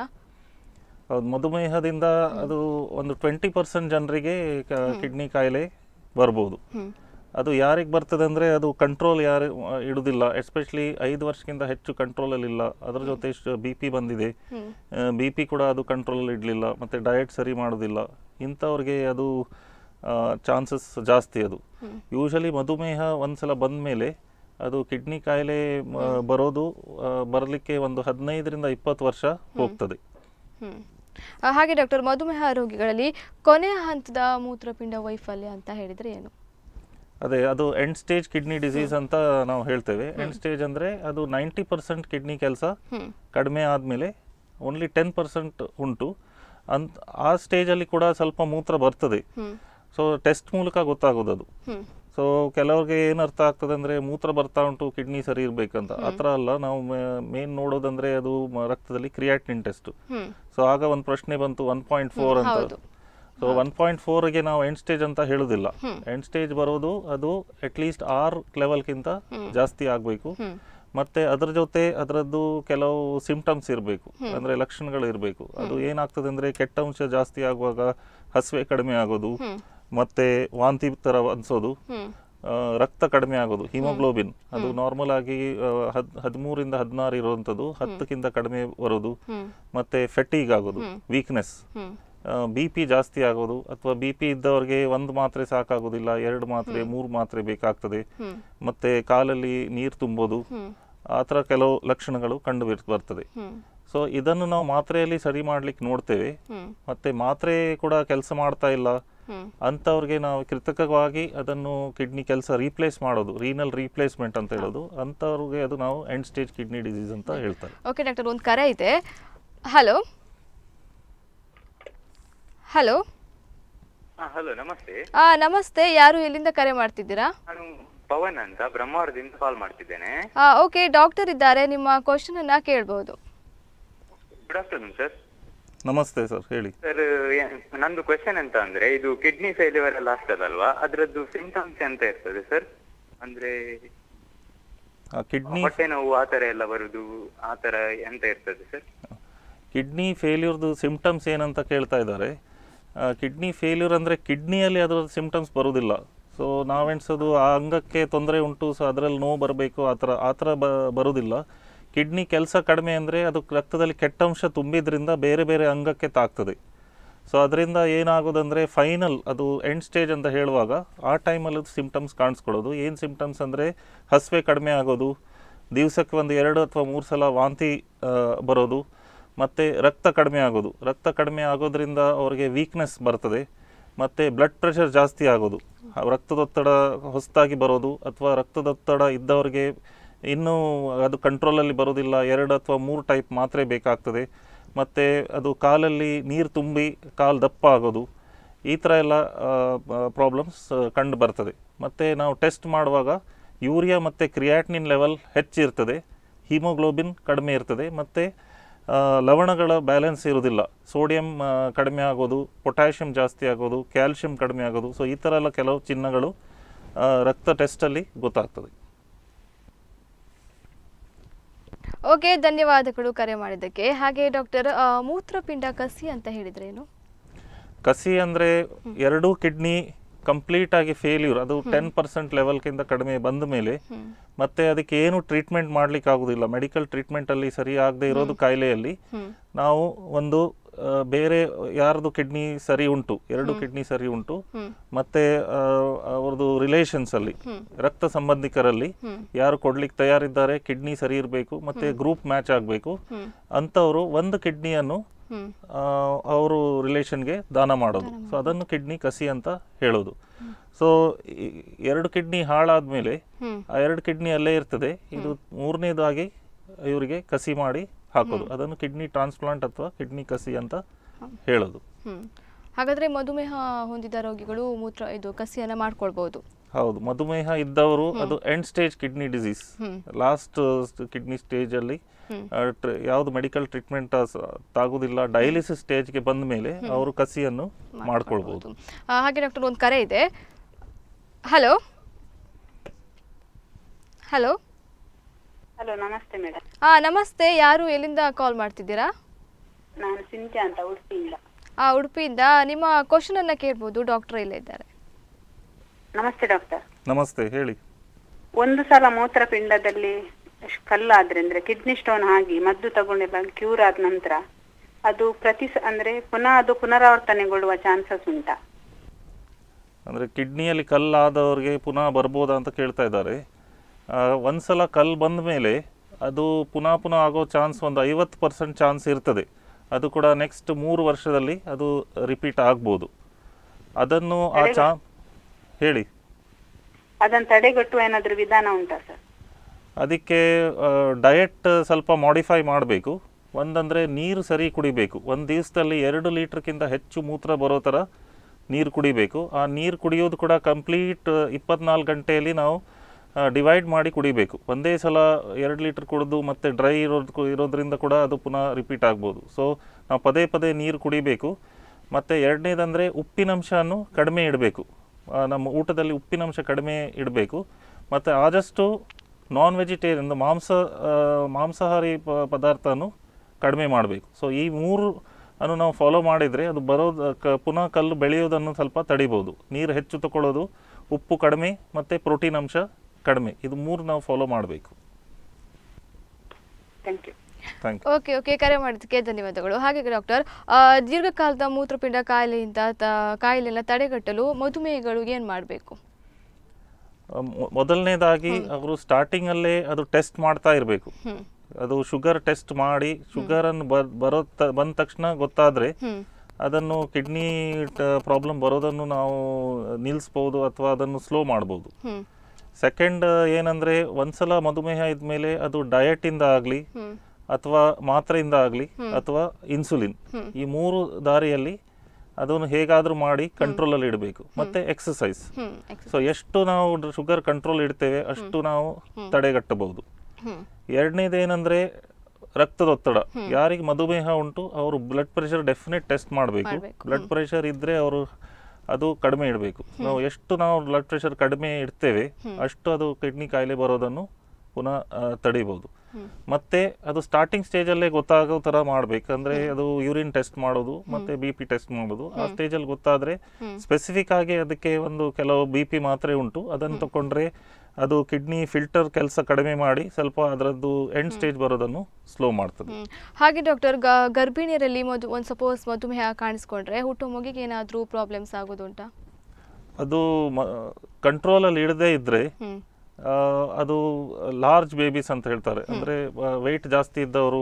ಹೌದು ಮಧುಮೇಹದಿಂದ ಅದು ಒಂದು ಟ್ವೆಂಟಿ ಪರ್ಸೆಂಟ್ ಜನರಿಗೆ ಕಿಡ್ನಿ ಕಾಯಿಲೆ ಬರ್ಬೋದು ಹ್ಮ್. ಅದು ಯಾರಿಗೆ ಬರ್ತದೆ ಅಂದರೆ ಅದು ಕಂಟ್ರೋಲ್ ಯಾರು ಇಡುವುದಿಲ್ಲ ಎಸ್ಪೆಷಲಿ ಐದು ವರ್ಷಕ್ಕಿಂತ ಹೆಚ್ಚು ಕಂಟ್ರೋಲಲ್ಲಿ ಇಲ್ಲ ಅದರ ಜೊತೆ ಬಿ ಪಿ ಬಂದಿದೆ ಬಿ ಪಿ ಕೂಡ ಅದು ಕಂಟ್ರೋಲಲ್ಲಿ ಇಡಲಿಲ್ಲ ಮತ್ತು ಡಯಟ್ ಸರಿ ಮಾಡೋದಿಲ್ಲ ಇಂಥವ್ರಿಗೆ ಅದು ಚಾನ್ಸಸ್ ಜಾಸ್ತಿ ಅದು ಯೂಶಲಿ ಮಧುಮೇಹ ಒಂದ್ಸಲ ಬಂದ ಮೇಲೆ ಅದು ಕಿಡ್ನಿ ಕಾಯಿಲೆ ಮ, ಬರೋದು ಬರಲಿಕ್ಕೆ ಒಂದು ಹದಿನೈದರಿಂದ ಇಪ್ಪತ್ತು ವರ್ಷ ಹೋಗ್ತದೆ ಹ್ಮ್. ಆ, ಹಾಗೆ ಡಾಕ್ಟರ್ ಮಧುಮೇಹ ರೋಗಿಗಳಲ್ಲಿ ಕೊನೆಯ ಹಂತದ ಮೂತ್ರಪಿಂಡ ವೈಫಲ್ಯ ಅಂತ ಹೇಳಿದ್ರೆ ಏನು ಅದೇ ಅದು ಎಂಡ್ ಸ್ಟೇಜ್ ಕಿಡ್ನಿ ಡಿಸೀಸ್ ಅಂತ ನಾವು ಹೇಳ್ತೇವೆ ಎಂಡ್ ಸ್ಟೇಜ್ ಅಂದರೆ ಅದು ನೈಂಟಿ ಪರ್ಸೆಂಟ್ ಕಿಡ್ನಿ ಕೆಲಸ ಹ್ಮ್ ಕಡಿಮೆ ಆದಮೇಲೆ ಓನ್ಲಿ ಟೆನ್ ಪರ್ಸೆಂಟ್ ಉಂಟು ಅಂತ ಆ ಸ್ಟೇಜಲ್ಲಿ ಕೂಡ ಸ್ವಲ್ಪ ಮೂತ್ರ ಬರ್ತದೆ ಹ್ಮ್ ಸೊ ಟೆಸ್ಟ್ ಮೂಲಕ ಗೊತ್ತಾಗೋದು ಅದು ಹ್ಮ್ ಸೊ ಕೆಲವ್ರಿಗೆ ಏನು ಅರ್ಥ ಆಗ್ತದೆ ಅಂದರೆ ಮೂತ್ರ ಬರ್ತಾ ಉಂಟು ಕಿಡ್ನಿ ಸರಿ ಇರಬೇಕಂತ ಆ ಥರ ಅಲ್ಲ ನಾವು ಮೇನ್ ನೋಡೋದಂದ್ರೆ ಅದು ಮ- ರಕ್ತದಲ್ಲಿ ಕ್ರಿಯಾಟಿನ್ ಟೆಸ್ಟ್ ಹ್ಮ್ ಸೊ ಆಗ ಒಂದು ಪ್ರಶ್ನೆ ಬಂತು ಒನ್ ಪಾಯಿಂಟ್ ಫೋರ್ ಅಂತ ಹೌದು. ಸೊ ಒನ್ ಪಾಯಿಂಟ್ ಫೋರ್ಗೆ ನಾವು ಎಂಡ್ ಸ್ಟೇಜ್ ಅಂತ ಹೇಳುದಿಲ್ಲ ಎಂಡ್ ಸ್ಟೇಜ್ ಬರೋದು ಅದು ಅಟ್ಲೀಸ್ಟ್ ಆರ್ ಲೆವೆಲ್ಗಿಂತ ಜಾಸ್ತಿ ಆಗಬೇಕು ಹ್ಮ್ ಮತ್ತೆ ಅದ್ರ ಜೊತೆ ಅದರದ್ದು ಕೆಲವು ಸಿಂಪ್ಟಮ್ಸ್ ಇರಬೇಕು ಅಂದ್ರೆ ಲಕ್ಷಣಗಳು ಇರಬೇಕು ಅದು ಏನಾಗ್ತದೆ ಅಂದ್ರೆ ಕೆಟ್ಟ ಅಂಶ ಜಾಸ್ತಿ ಆಗುವಾಗ ಹಸಿವೆ ಕಡಿಮೆ ಆಗೋದು ಮತ್ತೆ ವಾಂತಿ ತರ ಅನ್ಸೋದು ಹ್ಮ್ ಆ, ರಕ್ತ ಕಡಿಮೆ ಆಗೋದು ಹಿಮೋಗ್ಲೋಬಿನ್ ಅದು ನಾರ್ಮಲ್ ಆಗಿ ಆ, ಹದ್ ಹದಿಮೂರಿಂದ ಹದಿನಾರು ಇರುವಂಥದ್ದು ಹತ್ತಕ್ಕಿಂತ ಕಡಿಮೆ ಬರೋದು ಹ್ಮ್ ಮತ್ತೆ ಫೆಟೀಗ್ ಆಗೋದು ವೀಕ್ನೆಸ್ ಹ್ಮ್ ಬಿ ಪಿ ಜಾಸ್ತಿ ಆಗೋದು ಅಥವಾ ಬಿ ಪಿ ಇದ್ದವ್ರಿಗೆ ಒಂದು ಮಾತ್ರೆ ಸಾಕಾಗೋದಿಲ್ಲ ಎರಡು ಮಾತ್ರೆ ಮೂರು ಮಾತ್ರೆ ಬೇಕಾಗ್ತದೆ ಹ್ಮ್ ಮತ್ತೆ ಕಾಲಲ್ಲಿ ನೀರು ತುಂಬೋದು ಹ್ಮ್ ಆ ಥರ ಕೆಲವು ಲಕ್ಷಣಗಳು ಕಂಡು ಬರ್- ಬರ್ತದೆ ಹ್ಮ್ ಸೊ ಇದನ್ನು ನಾವು ಮಾತ್ರೆಯಲ್ಲಿ ಸರಿ ಮಾಡ್ಲಿಕ್ಕೆ ನೋಡ್ತೇವೆ ಹ್ಮ್ ಮತ್ತೆ ಮಾತ್ರೆ ಕೂಡ ಕೆಲಸ ಮಾಡ್ತಾ ಇಲ್ಲ ಹ್ಮ್ ಅಂಥವ್ರಿಗೆ ನಾವು ಕೃತಕವಾಗಿ ಅದನ್ನು ಕಿಡ್ನಿ ಕೆಲಸ ರೀಪ್ಲೇಸ್ ಮಾಡೋದು ರೀನಲ್ ರೀಪ್ಲೇಸ್ಮೆಂಟ್ ಅಂತ ಹೇಳೋದು ಅಂಥವ್ರಿಗೆ ಅದು ನಾವು ಎಂಡ್ ಸ್ಟೇಜ್ ಕಿಡ್ನಿ ಡಿಸೀಸ್ ಅಂತ ಹೇಳ್ತಾರೆ ಓಕೆ ಡಾಕ್ಟರ್ ಒಂದು ಕರೆ ಇದೆ ಹಲೋ ಹಲೋ ಹಲೋ ನಮಸ್ತೆ ಆ ನಮಸ್ತೆ ಯಾರು ಎಲ್ಲಿಂದ ಕರೆ ಮಾಡ್ತಿದ್ದೀರಾ ನಾನು ಪವನ್ ಅಂತ ಬ್ರಹ್ಮಾವರದಿಂದ ಕಾಲ್ ಮಾಡ್ತಿದ್ದೇನೆ ಆ ಓಕೆ ಡಾಕ್ಟರ್ ಇದ್ದಾರೆ ನಿಮ್ಮ ಕ್ವಶನ್ ಅನ್ನ ಕೇಳ್ಬೋದು ಗುಡ್ ಆಫ್ಟರ್ನೂನ್ ಸರ್ ನಮಸ್ತೆ ಸರ್ ಹೇಳಿ ಸರ್ ನಂದು ಕ್ವೆಶನ್ ಎಂತ ಅಂದ್ರೆ ಇದು ಕಿಡ್ನಿ ಫೇಲ್ಯೂರ್ ಎಲ್ಲ ಆಗ್ತದಲ್ವಾ ಅದ್ರದ್ದು ಸಿಂಟಮ್ಸ್ ಎಂತ ಇರ್ತದೆ ಸರ್ ಅಂದ್ರೆ ಆ ಕಿಡ್ನಿ ಹೊಟ್ಟೆ ನೋವು ಆ ತರ ಎಲ್ಲ ಬರುದು ಆ ತರ ಎಂತ ಇರ್ತದೆ ಸರ್ ಕಿಡ್ನಿ ಫೇಲ್ಯೂರ್ದು ಸಿಂಪ್ಟಮ್ಸ್ ಏನಂತ ಕೇಳ್ತಾ ಇದ್ದಾರೆ ಕಿಡ್ನಿ ಫೇಲ್ಯೂರ್ ಅಂದರೆ ಕಿಡ್ನಿಯಲ್ಲಿ ಅದರ ಸಿಂಪ್ಟಮ್ಸ್ ಬರುವುದಿಲ್ಲ ಸೊ ನಾವೆಣ್ಸೋದು ಆ ಅಂಗಕ್ಕೆ ತೊಂದರೆ ಉಂಟು ಸೊ ಅದರಲ್ಲಿ ನೋವು ಬರಬೇಕು ಆ ಥರ ಆ ಥರ ಬ ಬರುವುದಿಲ್ಲ ಕಿಡ್ನಿ ಕೆಲಸ ಕಡಿಮೆ ಅಂದರೆ ಅದು ರಕ್ತದಲ್ಲಿ ಕೆಟ್ಟಂಶ ತುಂಬಿದ್ರಿಂದ ಬೇರೆ ಬೇರೆ ಅಂಗಕ್ಕೆ ತಾಗ್ತದೆ ಸೊ ಅದರಿಂದ ಏನಾಗೋದಂದರೆ ಫೈನಲ್ ಅದು ಎಂಡ್ ಸ್ಟೇಜ್ ಅಂತ ಹೇಳುವಾಗ ಆ ಟೈಮಲ್ಲಿ ಸಿಂಪ್ಟಮ್ಸ್ ಕಾಣಿಸ್ಕೊಳ್ಳೋದು ಏನು ಸಿಂಪ್ಟಮ್ಸ್ ಅಂದರೆ ಹಸಿವೆ ಕಡಿಮೆ ಆಗೋದು ದಿವಸಕ್ಕೆ ಒಂದು ಎರಡು ಅಥವಾ ಮೂರು ಸಲ ವಾಂತಿ ಆ, ಬರೋದು ಮತ್ತು ರಕ್ತ ಕಡಿಮೆ ಆಗೋದು ರಕ್ತ ಕಡಿಮೆ ಆಗೋದ್ರಿಂದ ಅವರಿಗೆ ವೀಕ್ನೆಸ್ ಬರ್ತದೆ ಮತ್ತು ಬ್ಲಡ್ ಪ್ರೆಷರ್ ಜಾಸ್ತಿ ಆಗೋದು ಆ ರಕ್ತದೊತ್ತಡ ಹೊಸದಾಗಿ ಬರೋದು ಅಥವಾ ರಕ್ತದೊತ್ತಡ ಇದ್ದವರಿಗೆ ಇನ್ನೂ ಅದು ಕಂಟ್ರೋಲಲ್ಲಿ ಬರೋದಿಲ್ಲ ಎರಡು ಅಥವಾ ಮೂರು ಟೈಪ್ ಮಾತ್ರೆ ಬೇಕಾಗ್ತದೆ ಮತ್ತು ಅದು ಕಾಲಲ್ಲಿ ನೀರು ತುಂಬಿ ಕಾಲು ದಪ್ಪ ಆಗೋದು ಈ ಥರ ಎಲ್ಲ ಪ್ರಾಬ್ಲಮ್ಸ್ ಕಂಡು ಬರ್ತದೆ ಮತ್ತು ನಾವು ಟೆಸ್ಟ್ ಮಾಡುವಾಗ ಯೂರಿಯಾ ಮತ್ತು ಕ್ರಿಯಾಟ್ನಿನ್ ಲೆವೆಲ್ ಹೆಚ್ಚಿರ್ತದೆ ಹಿಮೋಗ್ಲೋಬಿನ್ ಕಡಿಮೆ ಇರ್ತದೆ ಮತ್ತು ಲವಣಗಳ ಬ್ಯಾಲೆನ್ಸ್ ಇರೋದಿಲ್ಲ ಸೋಡಿಯಂ ಆ, ಕಡಿಮೆ ಆಗೋದು ಪೊಟ್ಯಾಷಿಯಂ ಜಾಸ್ತಿ ಆಗೋದು ಕ್ಯಾಲ್ಶಿಯಂ ಕಡಿಮೆ ಆಗೋದು ಸೊ ಈ ಥರ ಎಲ್ಲ ಕೆಲವು ಚಿಹ್ನಗಳು ಆ, ರಕ್ತ ಟೆಸ್ಟಲ್ಲಿ ಗೊತ್ತಾಗ್ತದೆ ಓಕೆ ಧನ್ಯವಾದಗಳು ಕರೆ ಮಾಡಿದ್ದಕ್ಕೆ ಹಾಗೆ ಡಾಕ್ಟರ್ ಮೂತ್ರಪಿಂಡ ಕಸಿ ಅಂತ ಹೇಳಿದ್ರೇನು ಕಸಿ ಅಂದರೆ ಎರಡೂ ಕಿಡ್ನಿ ಕಂಪ್ಲೀಟ್ ಆಗಿ ಫೇಲ್ಯೂರ್ ಅದು ಟೆನ್ ಪರ್ಸೆಂಟ್ ಲೆವೆಲ್ಗಿಂತ ಕಡಿಮೆ ಬಂದ ಮೇಲೆ ಮತ್ತೆ ಅದಕ್ಕೆ ಏನು ಟ್ರೀಟ್ಮೆಂಟ್ ಮಾಡ್ಲಿಕ್ಕೆ ಆಗುದಿಲ್ಲ ಮೆಡಿಕಲ್ ಟ್ರೀಟ್ಮೆಂಟ್ ಅಲ್ಲಿ ಸರಿ ಆಗದೆ ಇರೋದು ಕಾಯಿಲೆಯಲ್ಲಿ ನಾವು ಒಂದು ಆ, ಬೇರೆ ಯಾರ್ದು ಕಿಡ್ನಿ ಸರಿ ಉಂಟು ಎರಡು ಕಿಡ್ನಿ ಸರಿ ಉಂಟು ಮತ್ತೆ ಆ, ಅವ್ರದ್ದು ರಿಲೇಷನ್ಸ್ ಅಲ್ಲಿ ರಕ್ತ ಸಂಬಂಧಿಕರಲ್ಲಿ ಯಾರು ಕೊಡ್ಲಿಕ್ಕೆ ತಯಾರಿದ್ದಾರೆ ಕಿಡ್ನಿ ಸರಿ ಇರಬೇಕು ಮತ್ತೆ ಗ್ರೂಪ್ ಮ್ಯಾಚ್ ಆಗಬೇಕು ಅಂಥವ್ರು ಒಂದು ಕಿಡ್ನಿಯನ್ನು ಹ್ಮ್ ಅವರು ರಿಲೇಷನ್ಗೆ ದಾನ ಮಾಡೋದು ಸೊ ಅದನ್ನು ಕಿಡ್ನಿ ಕಸಿ ಅಂತ ಹೇಳೋದು ಸೊ ಎರಡು ಕಿಡ್ನಿ ಹಾಳಾದ್ಮೇಲೆ ಹ್ಮ್. ಆ ಎರಡು ಕಿಡ್ನಿ ಅಲ್ಲೇ ಇರ್ತದೆ ಇದು ಮೂರನೇದಾಗಿ ಇವರಿಗೆ ಕಸಿ ಮಾಡಿ ಹಾಕೋದು ಅದನ್ನು ಕಿಡ್ನಿ ಟ್ರಾನ್ಸ್ಪ್ಲಾಂಟ್ ಅಥವಾ ಕಿಡ್ನಿ ಕಸಿ ಅಂತ ಹೇಳೋದು ಹ್ಮ್ ಹಾಗಾದ್ರೆ ಮಧುಮೇಹ ಹೊಂದಿದ ರೋಗಿಗಳು ಮೂತ್ರ ಇದು ಕಸಿಯನ್ನ ಮಾಡ್ಕೊಳ್ಬಹುದು ಹೌದು ಮಧುಮೇಹ ಇದ್ದವರು ಅದು end stage kidney disease last kidney stage ಅಲ್ಲಿ ಆ, ಟ್ರ- ಯಾವ್ದು ಮೆಡಿಕಲ್ ಟ್ರೀಟ್ಮೆಂಟ್ ತಾಗುದಿಲ್ಲ ಡಯಾಲಿಸಿಸ್ ಸ್ಟೇಜ್ಗೆ ಬಂದ ಮೇಲೆ ಅವರು ಕಸಿಯನ್ನು ಮಾಡ್ಕೊಳ್ಬಹುದು ಆ, ಹಾಗೆ ಡಾಕ್ಟರ್ ಒಂದು ಕರೆ ಇದೆ ಹಲೋ ಹಲೋ ಹಲೋ ನಮಸ್ತೆ ಮೇಡಮ್ ಆ ನಮಸ್ತೆ ಯಾರು ಎಲ್ಲಿಂದ ಕಾಲ್ ಮಾಡ್ತಿದ್ದೀರಾ ನಾನು ಸಿಂತ್ಯಾ ಅಂತ ಉಡುಪಿಯಿಂದ ಆ ಉಡುಪಿಯಿಂದ ನಿಮ್ಮ ಕ್ವಶನ್ ಅನ್ನ ಕೇಳ್ಬೋದು ಡಾಕ್ಟರ್ ಇಲ್ಲೇ ಇದ್ದಾರೆ ನಮಸ್ತೆ ಡಾಕ್ಟರ್ ನಮಸ್ತೆ ಹೇಳಿ ಒಂದು ಸಲ ಮೂತ್ರಪಿಂಡದಲ್ಲಿ ಶ್- ಕಲ್ಲಾದ್ರೆ ಅಂದ್ರೆ ಕಿಡ್ನಿ ಸ್ಟೋನ್ ಆಗಿ ಮದ್ದು ತಗೊಂಡೆಲ್ಲ ಕ್ಯೂರ್ ಆದ ನಂತರ ಅದು ಪ್ರತಿ ಸ- ಅಂದ್ರೆ ಪುನಃ ಅದು ಪುನರಾವರ್ತನೆಗೊಳ್ಳುವ ಚಾನ್ಸಸ್ ಉಂಟಾ ಅಂದರೆ ಕಿಡ್ನಿಯಲ್ಲಿ ಕಲ್ಲಾದವ್ರಿಗೆ ಪುನಃ ಬರ್ಬೋದಾ ಅಂತ ಕೇಳ್ತಾ ಇದ್ದಾರೆ ಆ, ಒಂದ್ಸಲ ಕಲ್ಲು ಬಂದ ಮೇಲೆ ಅದು ಪುನಃ ಪುನಃ ಆಗೋ ಚಾನ್ಸ್ ಒಂದು ಐವತ್ತು ಪರ್ಸೆಂಟ್ ಚಾನ್ಸ್ ಇರ್ತದೆ ಅದು ಕೂಡ ನೆಕ್ಸ್ಟ್ ಮೂರು ವರ್ಷದಲ್ಲಿ ಅದು ರಿಪೀಟ್ ಆಗ್ಬೋದು ಅದನ್ನು ಆ ಚಾ ಹೇಳಿ ಅದನ್ನ ತಡೆಗಟ್ಟುವ ಏನಾದ್ರೂ ವಿಧಾನ ಉಂಟಾ ಸರ್ ಅದಕ್ಕೆ ಡಯಟ್ ಸ್ವಲ್ಪ ಮಾಡಿಫೈ ಮಾಡಬೇಕು ಒಂದಂದರೆ ನೀರು ಸರಿ ಕುಡಿಬೇಕು ಒಂದು ದಿವಸದಲ್ಲಿ ಎರಡು ಲೀಟ್ರ್ಕ್ಕಿಂತ ಹೆಚ್ಚು ಮೂತ್ರ ಬರೋ ಥರ ನೀರು ಕುಡಿಬೇಕು ಆ ನೀರು ಕುಡಿಯೋದು ಕೂಡ ಕಂಪ್ಲೀಟ್ ಇಪ್ಪತ್ನಾಲ್ಕು ಗಂಟೆಯಲ್ಲಿ ನಾವು ಡಿವೈಡ್ ಮಾಡಿ ಕುಡಿಬೇಕು ಒಂದೇ ಸಲ ಎರಡು ಲೀಟ್ರ್ ಕುಡಿದು ಮತ್ತೆ ಡ್ರೈ ಇರೋದು ಇರೋದ್ರಿಂದ ಕೂಡ ಅದು ಪುನಃ ರಿಪೀಟ್ ಆಗ್ಬೋದು ಸೊ ನಾವು ಪದೇ ಪದೇ ನೀರು ಕುಡಿಬೇಕು ಮತ್ತು ಎರಡನೇದಂದರೆ ಉಪ್ಪಿನಂಶವನ್ನು ಕಡಿಮೆ ಇಡಬೇಕು ನಮ್ಮ ಊಟದಲ್ಲಿ ಉಪ್ಪಿನಂಶ ಕಡಿಮೆ ಇಡಬೇಕು ಮತ್ತು ಆದಷ್ಟು ನಾನ್ ವೆಜಿಟೇರಿಯನ್ ಮಾಂಸ ಆ, ಮಾಂಸಾಹಾರಿ ಪ ಪದಾರ್ಥನು ಕಡಿಮೆ ಮಾಡಬೇಕು ಸೊ ಈ ಮೂರು ಅನ್ನು ನಾವು ಫಾಲೋ ಮಾಡಿದರೆ ಅದು ಬರೋದು ಕ ಪುನಃ ಕಲ್ಲು ಬೆಳೆಯೋದನ್ನು ಸ್ವಲ್ಪ ತಡಿಬೋದು ನೀರು ಹೆಚ್ಚು ತಗೊಳ್ಳೋದು ಉಪ್ಪು ಕಡಿಮೆ ಮತ್ತು ಪ್ರೋಟೀನ್ ಅಂಶ ಕಡಿಮೆ ಇದು ಮೂರು ನಾವು ಫಾಲೋ ಮಾಡಬೇಕು thank you thank you okay okay ಕರೆ ಮಾಡಿದ್ದಕ್ಕೆ ಧನ್ಯವಾದಗಳು ಹಾಗೆ ಡಾಕ್ಟರ್ ಆ, ದೀರ್ಘಕಾಲದ ಮೂತ್ರಪಿಂಡ ಕಾಯಿಲೆಯಿಂದ ತ ಕಾಯಿಲೆಯನ್ನು ತಡೆಗಟ್ಟಲು ಮಧುಮೇಹಗಳು ಏನು ಮಾಡಬೇಕು ಮೊ- ಮೊದಲನೇದಾಗಿ ಅವರು ಸ್ಟಾರ್ಟಿಂಗಲ್ಲೇ ಅದು ಟೆಸ್ಟ್ ಮಾಡ್ತಾ ಇರಬೇಕು ಹ್ಮ್. ಅದು ಶುಗರ್ ಟೆಸ್ಟ್ ಮಾಡಿ ಶುಗರನ್ನು ಬರ್ ಬರೋ ತ ಬಂದ ತಕ್ಷಣ ಗೊತ್ತಾದರೆ ಹ್ಮ್. ಅದನ್ನು ಕಿಡ್ನಿ ಪ್ರಾಬ್ಲಮ್ ಬರೋದನ್ನು ನಾವು ನಿಲ್ಲಿಸ್ಬೋದು ಅಥವಾ ಅದನ್ನು ಸ್ಲೋ ಮಾಡ್ಬೋದು ಹ್ಮ್ ಸೆಕೆಂಡ್ ಏನಂದರೆ ಒಂದ್ಸಲ ಮಧುಮೇಹ ಇದ್ಮೇಲೆ ಅದು ಡಯಟಿಂದ ಆಗಲಿ ಹ್ಮ್ ಅಥವಾ ಮಾತ್ರೆಯಿಂದ ಆಗಲಿ ಅಥವಾ ಇನ್ಸುಲಿನ್ ಈ ಮೂರು ದಾರಿಯಲ್ಲಿ ಅದನ್ನು ಹೇಗಾದರೂ ಮಾಡಿ ಕಂಟ್ರೋಲಲ್ಲಿ ಇಡಬೇಕು ಮತ್ತೆ ಎಕ್ಸಸೈಸ್ ಹ್ಮ್ ex- ಸೊ ಎಷ್ಟು ನಾವು ಶುಗರ್ ಕಂಟ್ರೋಲ್ ಇಡ್ತೇವೆ ಅಷ್ಟು ನಾವು ತಡೆಗಟ್ಟಬಹುದು ಹ್ಮ್ ಎರಡನೇದೇನೆಂದ್ರೆ ರಕ್ತದೊತ್ತಡ ಯಾರಿಗೆ ಮಧುಮೇಹ ಉಂಟು ಅವರು ಬ್ಲಡ್ ಪ್ರೆಷರ್ ಡೆಫಿನೆಟ್ ಟೆಸ್ಟ್ ಮಾಡಬೇಕು ಮಾಡ್ಬೇಕು. ಬ್ಲಡ್ ಪ್ರೆಷರ್ ಇದ್ರೆ ಅವರು ಅದು ಕಡಿಮೆ ಇಡಬೇಕು ನಾವು ಎಷ್ಟು ನಾವು ಬ್ಲಡ್ ಪ್ರೆಷರ್ ಕಡಿಮೆ ಇಡ್ತೇವೆ ಅಷ್ಟು ಅದು ಕಿಡ್ನಿ ಕಾಯಿಲೆ ಬರೋದನ್ನು ಪುನಃ ಆ, ತಡಿಬೋದು ಮತ್ತೆ ಅದು ಸ್ಟಾರ್ಟಿಂಗ್ ಸ್ಟೇಜಲ್ಲೇ ಗೊತ್ತಾಗೋ ಥರ ಮಾಡ್ಬೇಕು ಅಂದ್ರೆ ಅದು ಯೂರಿನ್ ಟೆಸ್ಟ್ ಮಾಡೋದು ಮತ್ತೆ ಬಿ ಪಿ ಟೆಸ್ಟ್ ಮಾಡೋದು ಆ ಸ್ಟೇಜಲ್ಲಿ ಗೊತ್ತಾದ್ರೆ ಸ್ಪೆಸಿಫಿಕ್ ಆಗಿ ಅದಕ್ಕೆ ಒಂದು ಕೆಲವು ಬಿ ಪಿ ಮಾತ್ರೆ ಉಂಟು ಅದನ್ನು ತಗೊಂಡ್ರೆ ಅದು ಕಿಡ್ನಿ ಫಿಲ್ಟರ್ ಕೆಲಸ ಕಡಿಮೆ ಮಾಡಿ ಸ್ವಲ್ಪ ಅದರದ್ದು ಎಂಡ್ ಸ್ಟೇಜ್ ಬರೋದನ್ನು ಸ್ಲೋ ಮಾಡ್ತದೆ ಹ್ಮ್. ಹಾಗೆ ಡಾಕ್ಟರ್ ಗರ್ಭಿಣಿಯರಲ್ಲಿ ಮಧು ಒಂದು ಸಪೋಸ್ ಮಧುಮೇಹ ಕಾಣಿಸ್ಕೊಂಡ್ರೆ ಹುಟ್ಟೋ ಮಗಿಗೆ ಏನಾದರೂ ಪ್ರಾಬ್ಲಮ್ಸ್ ಆಗೋದುಂಟಾ ಅದು ಕಂಟ್ರೋಲಲ್ಲಿ ಇಡದೇ ಇದ್ರೆ ಹ್ಮ್ ಆ, ಅದು ಲಾರ್ಜ್ ಬೇಬೀಸ್ ಅಂತ ಹೇಳ್ತಾರೆ ಅಂದ್ರೆ ವೆಯ್ಟ್ ಜಾಸ್ತಿ ಇದ್ದವರು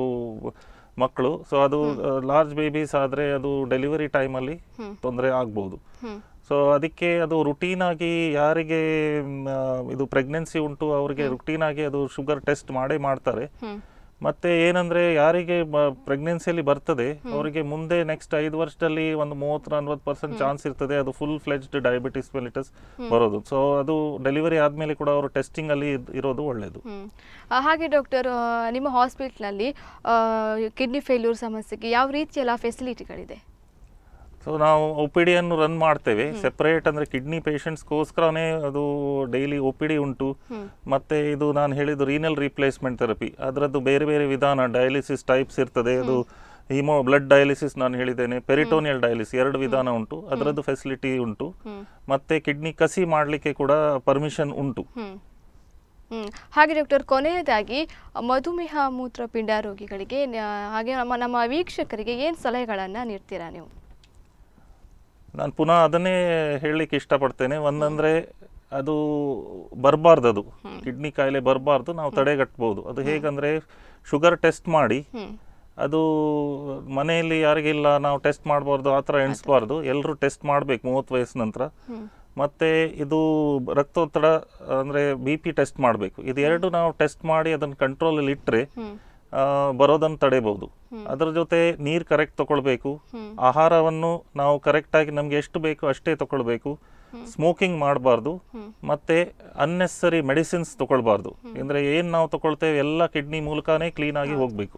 ಮಕ್ಕಳು ಸೊ ಅದು ಲಾರ್ಜ್ ಬೇಬೀಸ್ ಆದ್ರೆ ಅದು ಡೆಲಿವರಿ ಟೈಮಲ್ಲಿ ತೊಂದರೆ ಆಗ್ಬೋದು ಹ್ಮ್ ಸೊ ಅದಕ್ಕೆ ಅದು ರುಟೀನ್ ಆಗಿ ಯಾರಿಗೆ ಮ್, ಆ, ಇದು ಪ್ರೆಗ್ನೆನ್ಸಿ ಉಂಟು ಅವರಿಗೆ ರುಟೀನ್ ಆಗಿ ಅದು ಶುಗರ್ ಟೆಸ್ಟ್ ಮಾಡೇ ಮಾಡ್ತಾರೆ ಹ್ಮ್ ಮತ್ತೆ ಏನಂದ್ರೆ ಯಾರಿಗೆ ಪ್ರೆಗ್ನೆನ್ಸಿಯಲ್ಲಿ ಬರ್ತದೆ ಅವರಿಗೆ ಮುಂದೆ ನೆಕ್ಸ್ಟ್ ಐದು ವರ್ಷದಲ್ಲಿ ಒಂದು ಮೂವತ್ತು ನಲ್ವತ್ತು ಪರ್ಸೆಂಟ್ ಚಾನ್ಸ್ ಇರ್ತದೆ ಅದು ಫುಲ್ ಫ್ಲೆಜ್ಡ್ ಡಯಾಬಿಟಿಸ್ ಮೆಲಿಟಸ್ ಬರೋದು ಸೊ ಅದು ಡೆಲಿವರಿ ಆದ್ಮೇಲೆ ಕೂಡ ಅವರು ಟೆಸ್ಟಿಂಗ್ ಅಲ್ಲಿ ಇದ್- ಇರೋದು ಒಳ್ಳೇದು ಹ್ಮ್. ಆ, ಹಾಗೆ ಡಾಕ್ಟರ್ ಆ, ನಿಮ್ಮ ಹಾಸ್ಪಿಟ್ಲ್ನಲ್ಲಿ ಕಿಡ್ನಿ ಫೇಲ್ಯೂರ್ ಸಮಸ್ಯೆಗೆ ಯಾವ ರೀತಿಯೆಲ್ಲ ಫೆಸಿಲಿಟಿಗಳಿದೆ ಸೊ ನಾವು ಒ ಪಿ ಡಿಯನ್ನು ರನ್ ಮಾಡ್ತೇವೆ ಸೆಪರೇಟ್ ಅಂದರೆ ಕಿಡ್ನಿ ಪೇಷಂಟ್ಸ್ಗೋಸ್ಕರನೇ ಅದು ಡೈಲಿ ಒ ಪಿ ಡಿ ಉಂಟು ಮತ್ತೆ ಇದು ನಾನು ಹೇಳಿದ್ದು ರೀನಲ್ ರೀಪ್ಲೇಸ್ಮೆಂಟ್ ಥೆರಪಿ ಅದರದ್ದು ಬೇರೆ ಬೇರೆ ವಿಧಾನ ಡಯಾಲಿಸಿಸ್ ಟೈಪ್ಸ್ ಇರ್ತದೆ ಅದು ಹಿಮೋ ಬ್ಲಡ್ ಡಯಾಲಿಸಿಸ್ ನಾನು ಹೇಳಿದ್ದೇನೆ ಪೆರಿಟೋನಿಯಲ್ ಡಯಾಲಿಸಿಸ್ ಎರಡು ವಿಧಾನ ಉಂಟು ಅದರದ್ದು ಫೆಸಿಲಿಟಿ ಉಂಟು ಮತ್ತೆ ಕಿಡ್ನಿ ಕಸಿ ಮಾಡಲಿಕ್ಕೆ ಕೂಡ ಪರ್ಮಿಷನ್ ಉಂಟು ಹ್ಮ್ ಹ್ಮ್. ಹಾಗೆ ಡಾಕ್ಟರ್ ಕೊನೆಯದಾಗಿ ಮಧುಮೇಹ ಮೂತ್ರಪಿಂಡ ರೋಗಿಗಳಿಗೆ ನ- ಹಾಗೆ ನಮ್ಮ ನಮ್ಮ ವೀಕ್ಷಕರಿಗೆ ಏನು ಸಲಹೆಗಳನ್ನು ನೀಡ್ತೀರಾ ನೀವು ನಾನು ಪುನಃ ಅದನ್ನೇ ಹೇಳಲಿಕ್ಕೆ ಇಷ್ಟಪಡ್ತೇನೆ ಒಂದಂದ್ರೆ ಅದು ಬರಬಾರ್ದು ಅದು ಕಿಡ್ನಿ ಕಾಯಿಲೆ ಬರಬಾರ್ದು ನಾವು ತಡೆಗಟ್ಬೋದು ಅದು ಹೇಗಂದ್ರೆ ಶುಗರ್ ಟೆಸ್ಟ್ ಮಾಡಿ ಅದು ಮನೆಯಲ್ಲಿ ಯಾರಿಗಿಲ್ಲ ನಾವು ಟೆಸ್ಟ್ ಮಾಡಬಾರ್ದು ಆ ಥರ ಎಣಿಸ್ಬಾರ್ದು ಎಲ್ಲರೂ ಟೆಸ್ಟ್ ಮಾಡಬೇಕು ಮೂವತ್ತು ವಯಸ್ಸು ನಂತರ ಮತ್ತೆ ಇದು ರಕ್ತೊತ್ತಡ ಅಂದರೆ ಬಿ ಪಿ ಟೆಸ್ಟ್ ಮಾಡಬೇಕು ಇದು ಎರಡು ನಾವು ಟೆಸ್ಟ್ ಮಾಡಿ ಅದನ್ನು ಕಂಟ್ರೋಲಲ್ಲಿ ಇಟ್ಟರೆ ಬರೋದನ್ನು ತಡೆಯಬಹುದು ಅದರ ಜೊತೆ ನೀರು ಕರೆಕ್ಟ್ ತಗೊಳ್ಬೇಕು ಆಹಾರವನ್ನು ನಾವು ಕರೆಕ್ಟಾಗಿ ನಮ್ಗೆ ಎಷ್ಟು ಬೇಕು ಅಷ್ಟೇ ತಗೊಳ್ಬೇಕು ಸ್ಮೋಕಿಂಗ್ ಮಾಡಬಾರ್ದು ಮತ್ತೆ ಅನ್ನೆಸರಿ ಮೆಡಿಸಿನ್ಸ್ ತಗೊಳ್ಬಾರ್ದು ಅಂದ್ರೆ ಏನ್ ನಾವು ತಗೊಳ್ತೇವೆ ಎಲ್ಲ ಕಿಡ್ನಿ ಮೂಲಕನೇ ಕ್ಲೀನ್ ಆಗಿ ಹೋಗ್ಬೇಕು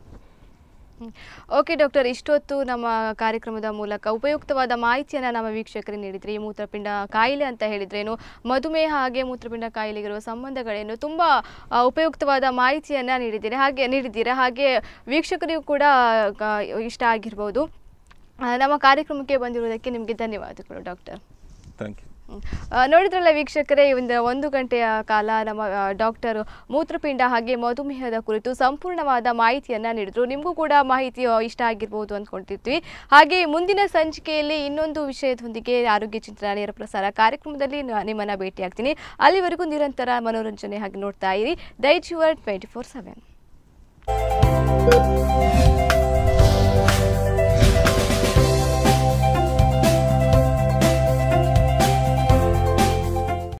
ಓಕೆ ಡಾಕ್ಟರ್ ಇಷ್ಟೊತ್ತು ನಮ್ಮ ಕಾರ್ಯಕ್ರಮದ ಮೂಲಕ ಉಪಯುಕ್ತವಾದ ಮಾಹಿತಿಯನ್ನು ನಮ್ಮ ವೀಕ್ಷಕರಿಗೆ ನೀಡಿದ್ರಿ ಈ ಮೂತ್ರಪಿಂಡ ಕಾಯಿಲೆ ಅಂತ ಹೇಳಿದ್ರೇನು ಮಧುಮೇಹ ಹಾಗೆ ಮೂತ್ರಪಿಂಡ ಕಾಯಿಲೆಗಿರುವ ಸಂಬಂಧಗಳೇನು ತುಂಬ ಆ, ಉಪಯುಕ್ತವಾದ ಮಾಹಿತಿಯನ್ನು ನೀಡಿದ್ದೀರಿ ಹಾಗೆ ನೀಡಿದ್ದೀರಾ ಹಾಗೆ ವೀಕ್ಷಕರಿಗೂ ಕೂಡ ಆ, ಇಷ್ಟ ಆಗಿರ್ಬೋದು ಆ, ನಮ್ಮ ಕಾರ್ಯಕ್ರಮಕ್ಕೆ ಬಂದಿರುವುದಕ್ಕೆ ನಿಮಗೆ ಧನ್ಯವಾದಗಳು ಡಾಕ್ಟರ್ ಥ್ಯಾಂಕ್ ಯು ಹ್ಮ್. ಆ, ನೋಡಿದ್ರಲ್ಲ ವೀಕ್ಷಕರೇ ಒಂದು ಒಂದು ಗಂಟೆಯ ಕಾಲ ನಮ್ಮ ಆ, ಡಾಕ್ಟರ್ ಮೂತ್ರಪಿಂಡ ಹಾಗೆ ಮಧುಮೇಹದ ಕುರಿತು ಸಂಪೂರ್ಣವಾದ ಮಾಹಿತಿಯನ್ನು ನೀಡಿದ್ರು ನಿಮಗೂ ಕೂಡ ಮಾಹಿತಿ ಆ, ಇಷ್ಟ ಆಗಿರ್ಬೋದು ಅಂದ್ಕೊಳ್ತಿದ್ವಿ ಹಾಗೆ ಮುಂದಿನ ಸಂಚಿಕೆಯಲ್ಲಿ ಇನ್ನೊಂದು ವಿಷಯದೊಂದಿಗೆ ಆರೋಗ್ಯ ಚಿಂತನ ನೇರ ಪ್ರಸಾರ ಕಾರ್ಯಕ್ರಮದಲ್ಲಿ ನ- ನಿಮ್ಮನ್ನ ಭೇಟಿಯಾಗ್ತೀನಿ ಅಲ್ಲಿವರೆಗೂ ನಿರಂತರ ಮನೋರಂಜನೆ ಹಾಗೆ ನೋಡ್ತಾ ಇರಿ ದೈಜ್ ಯುವರ್ ಟ್ವೆಂಟಿ ಫೋರ್ ಸೆವೆನ್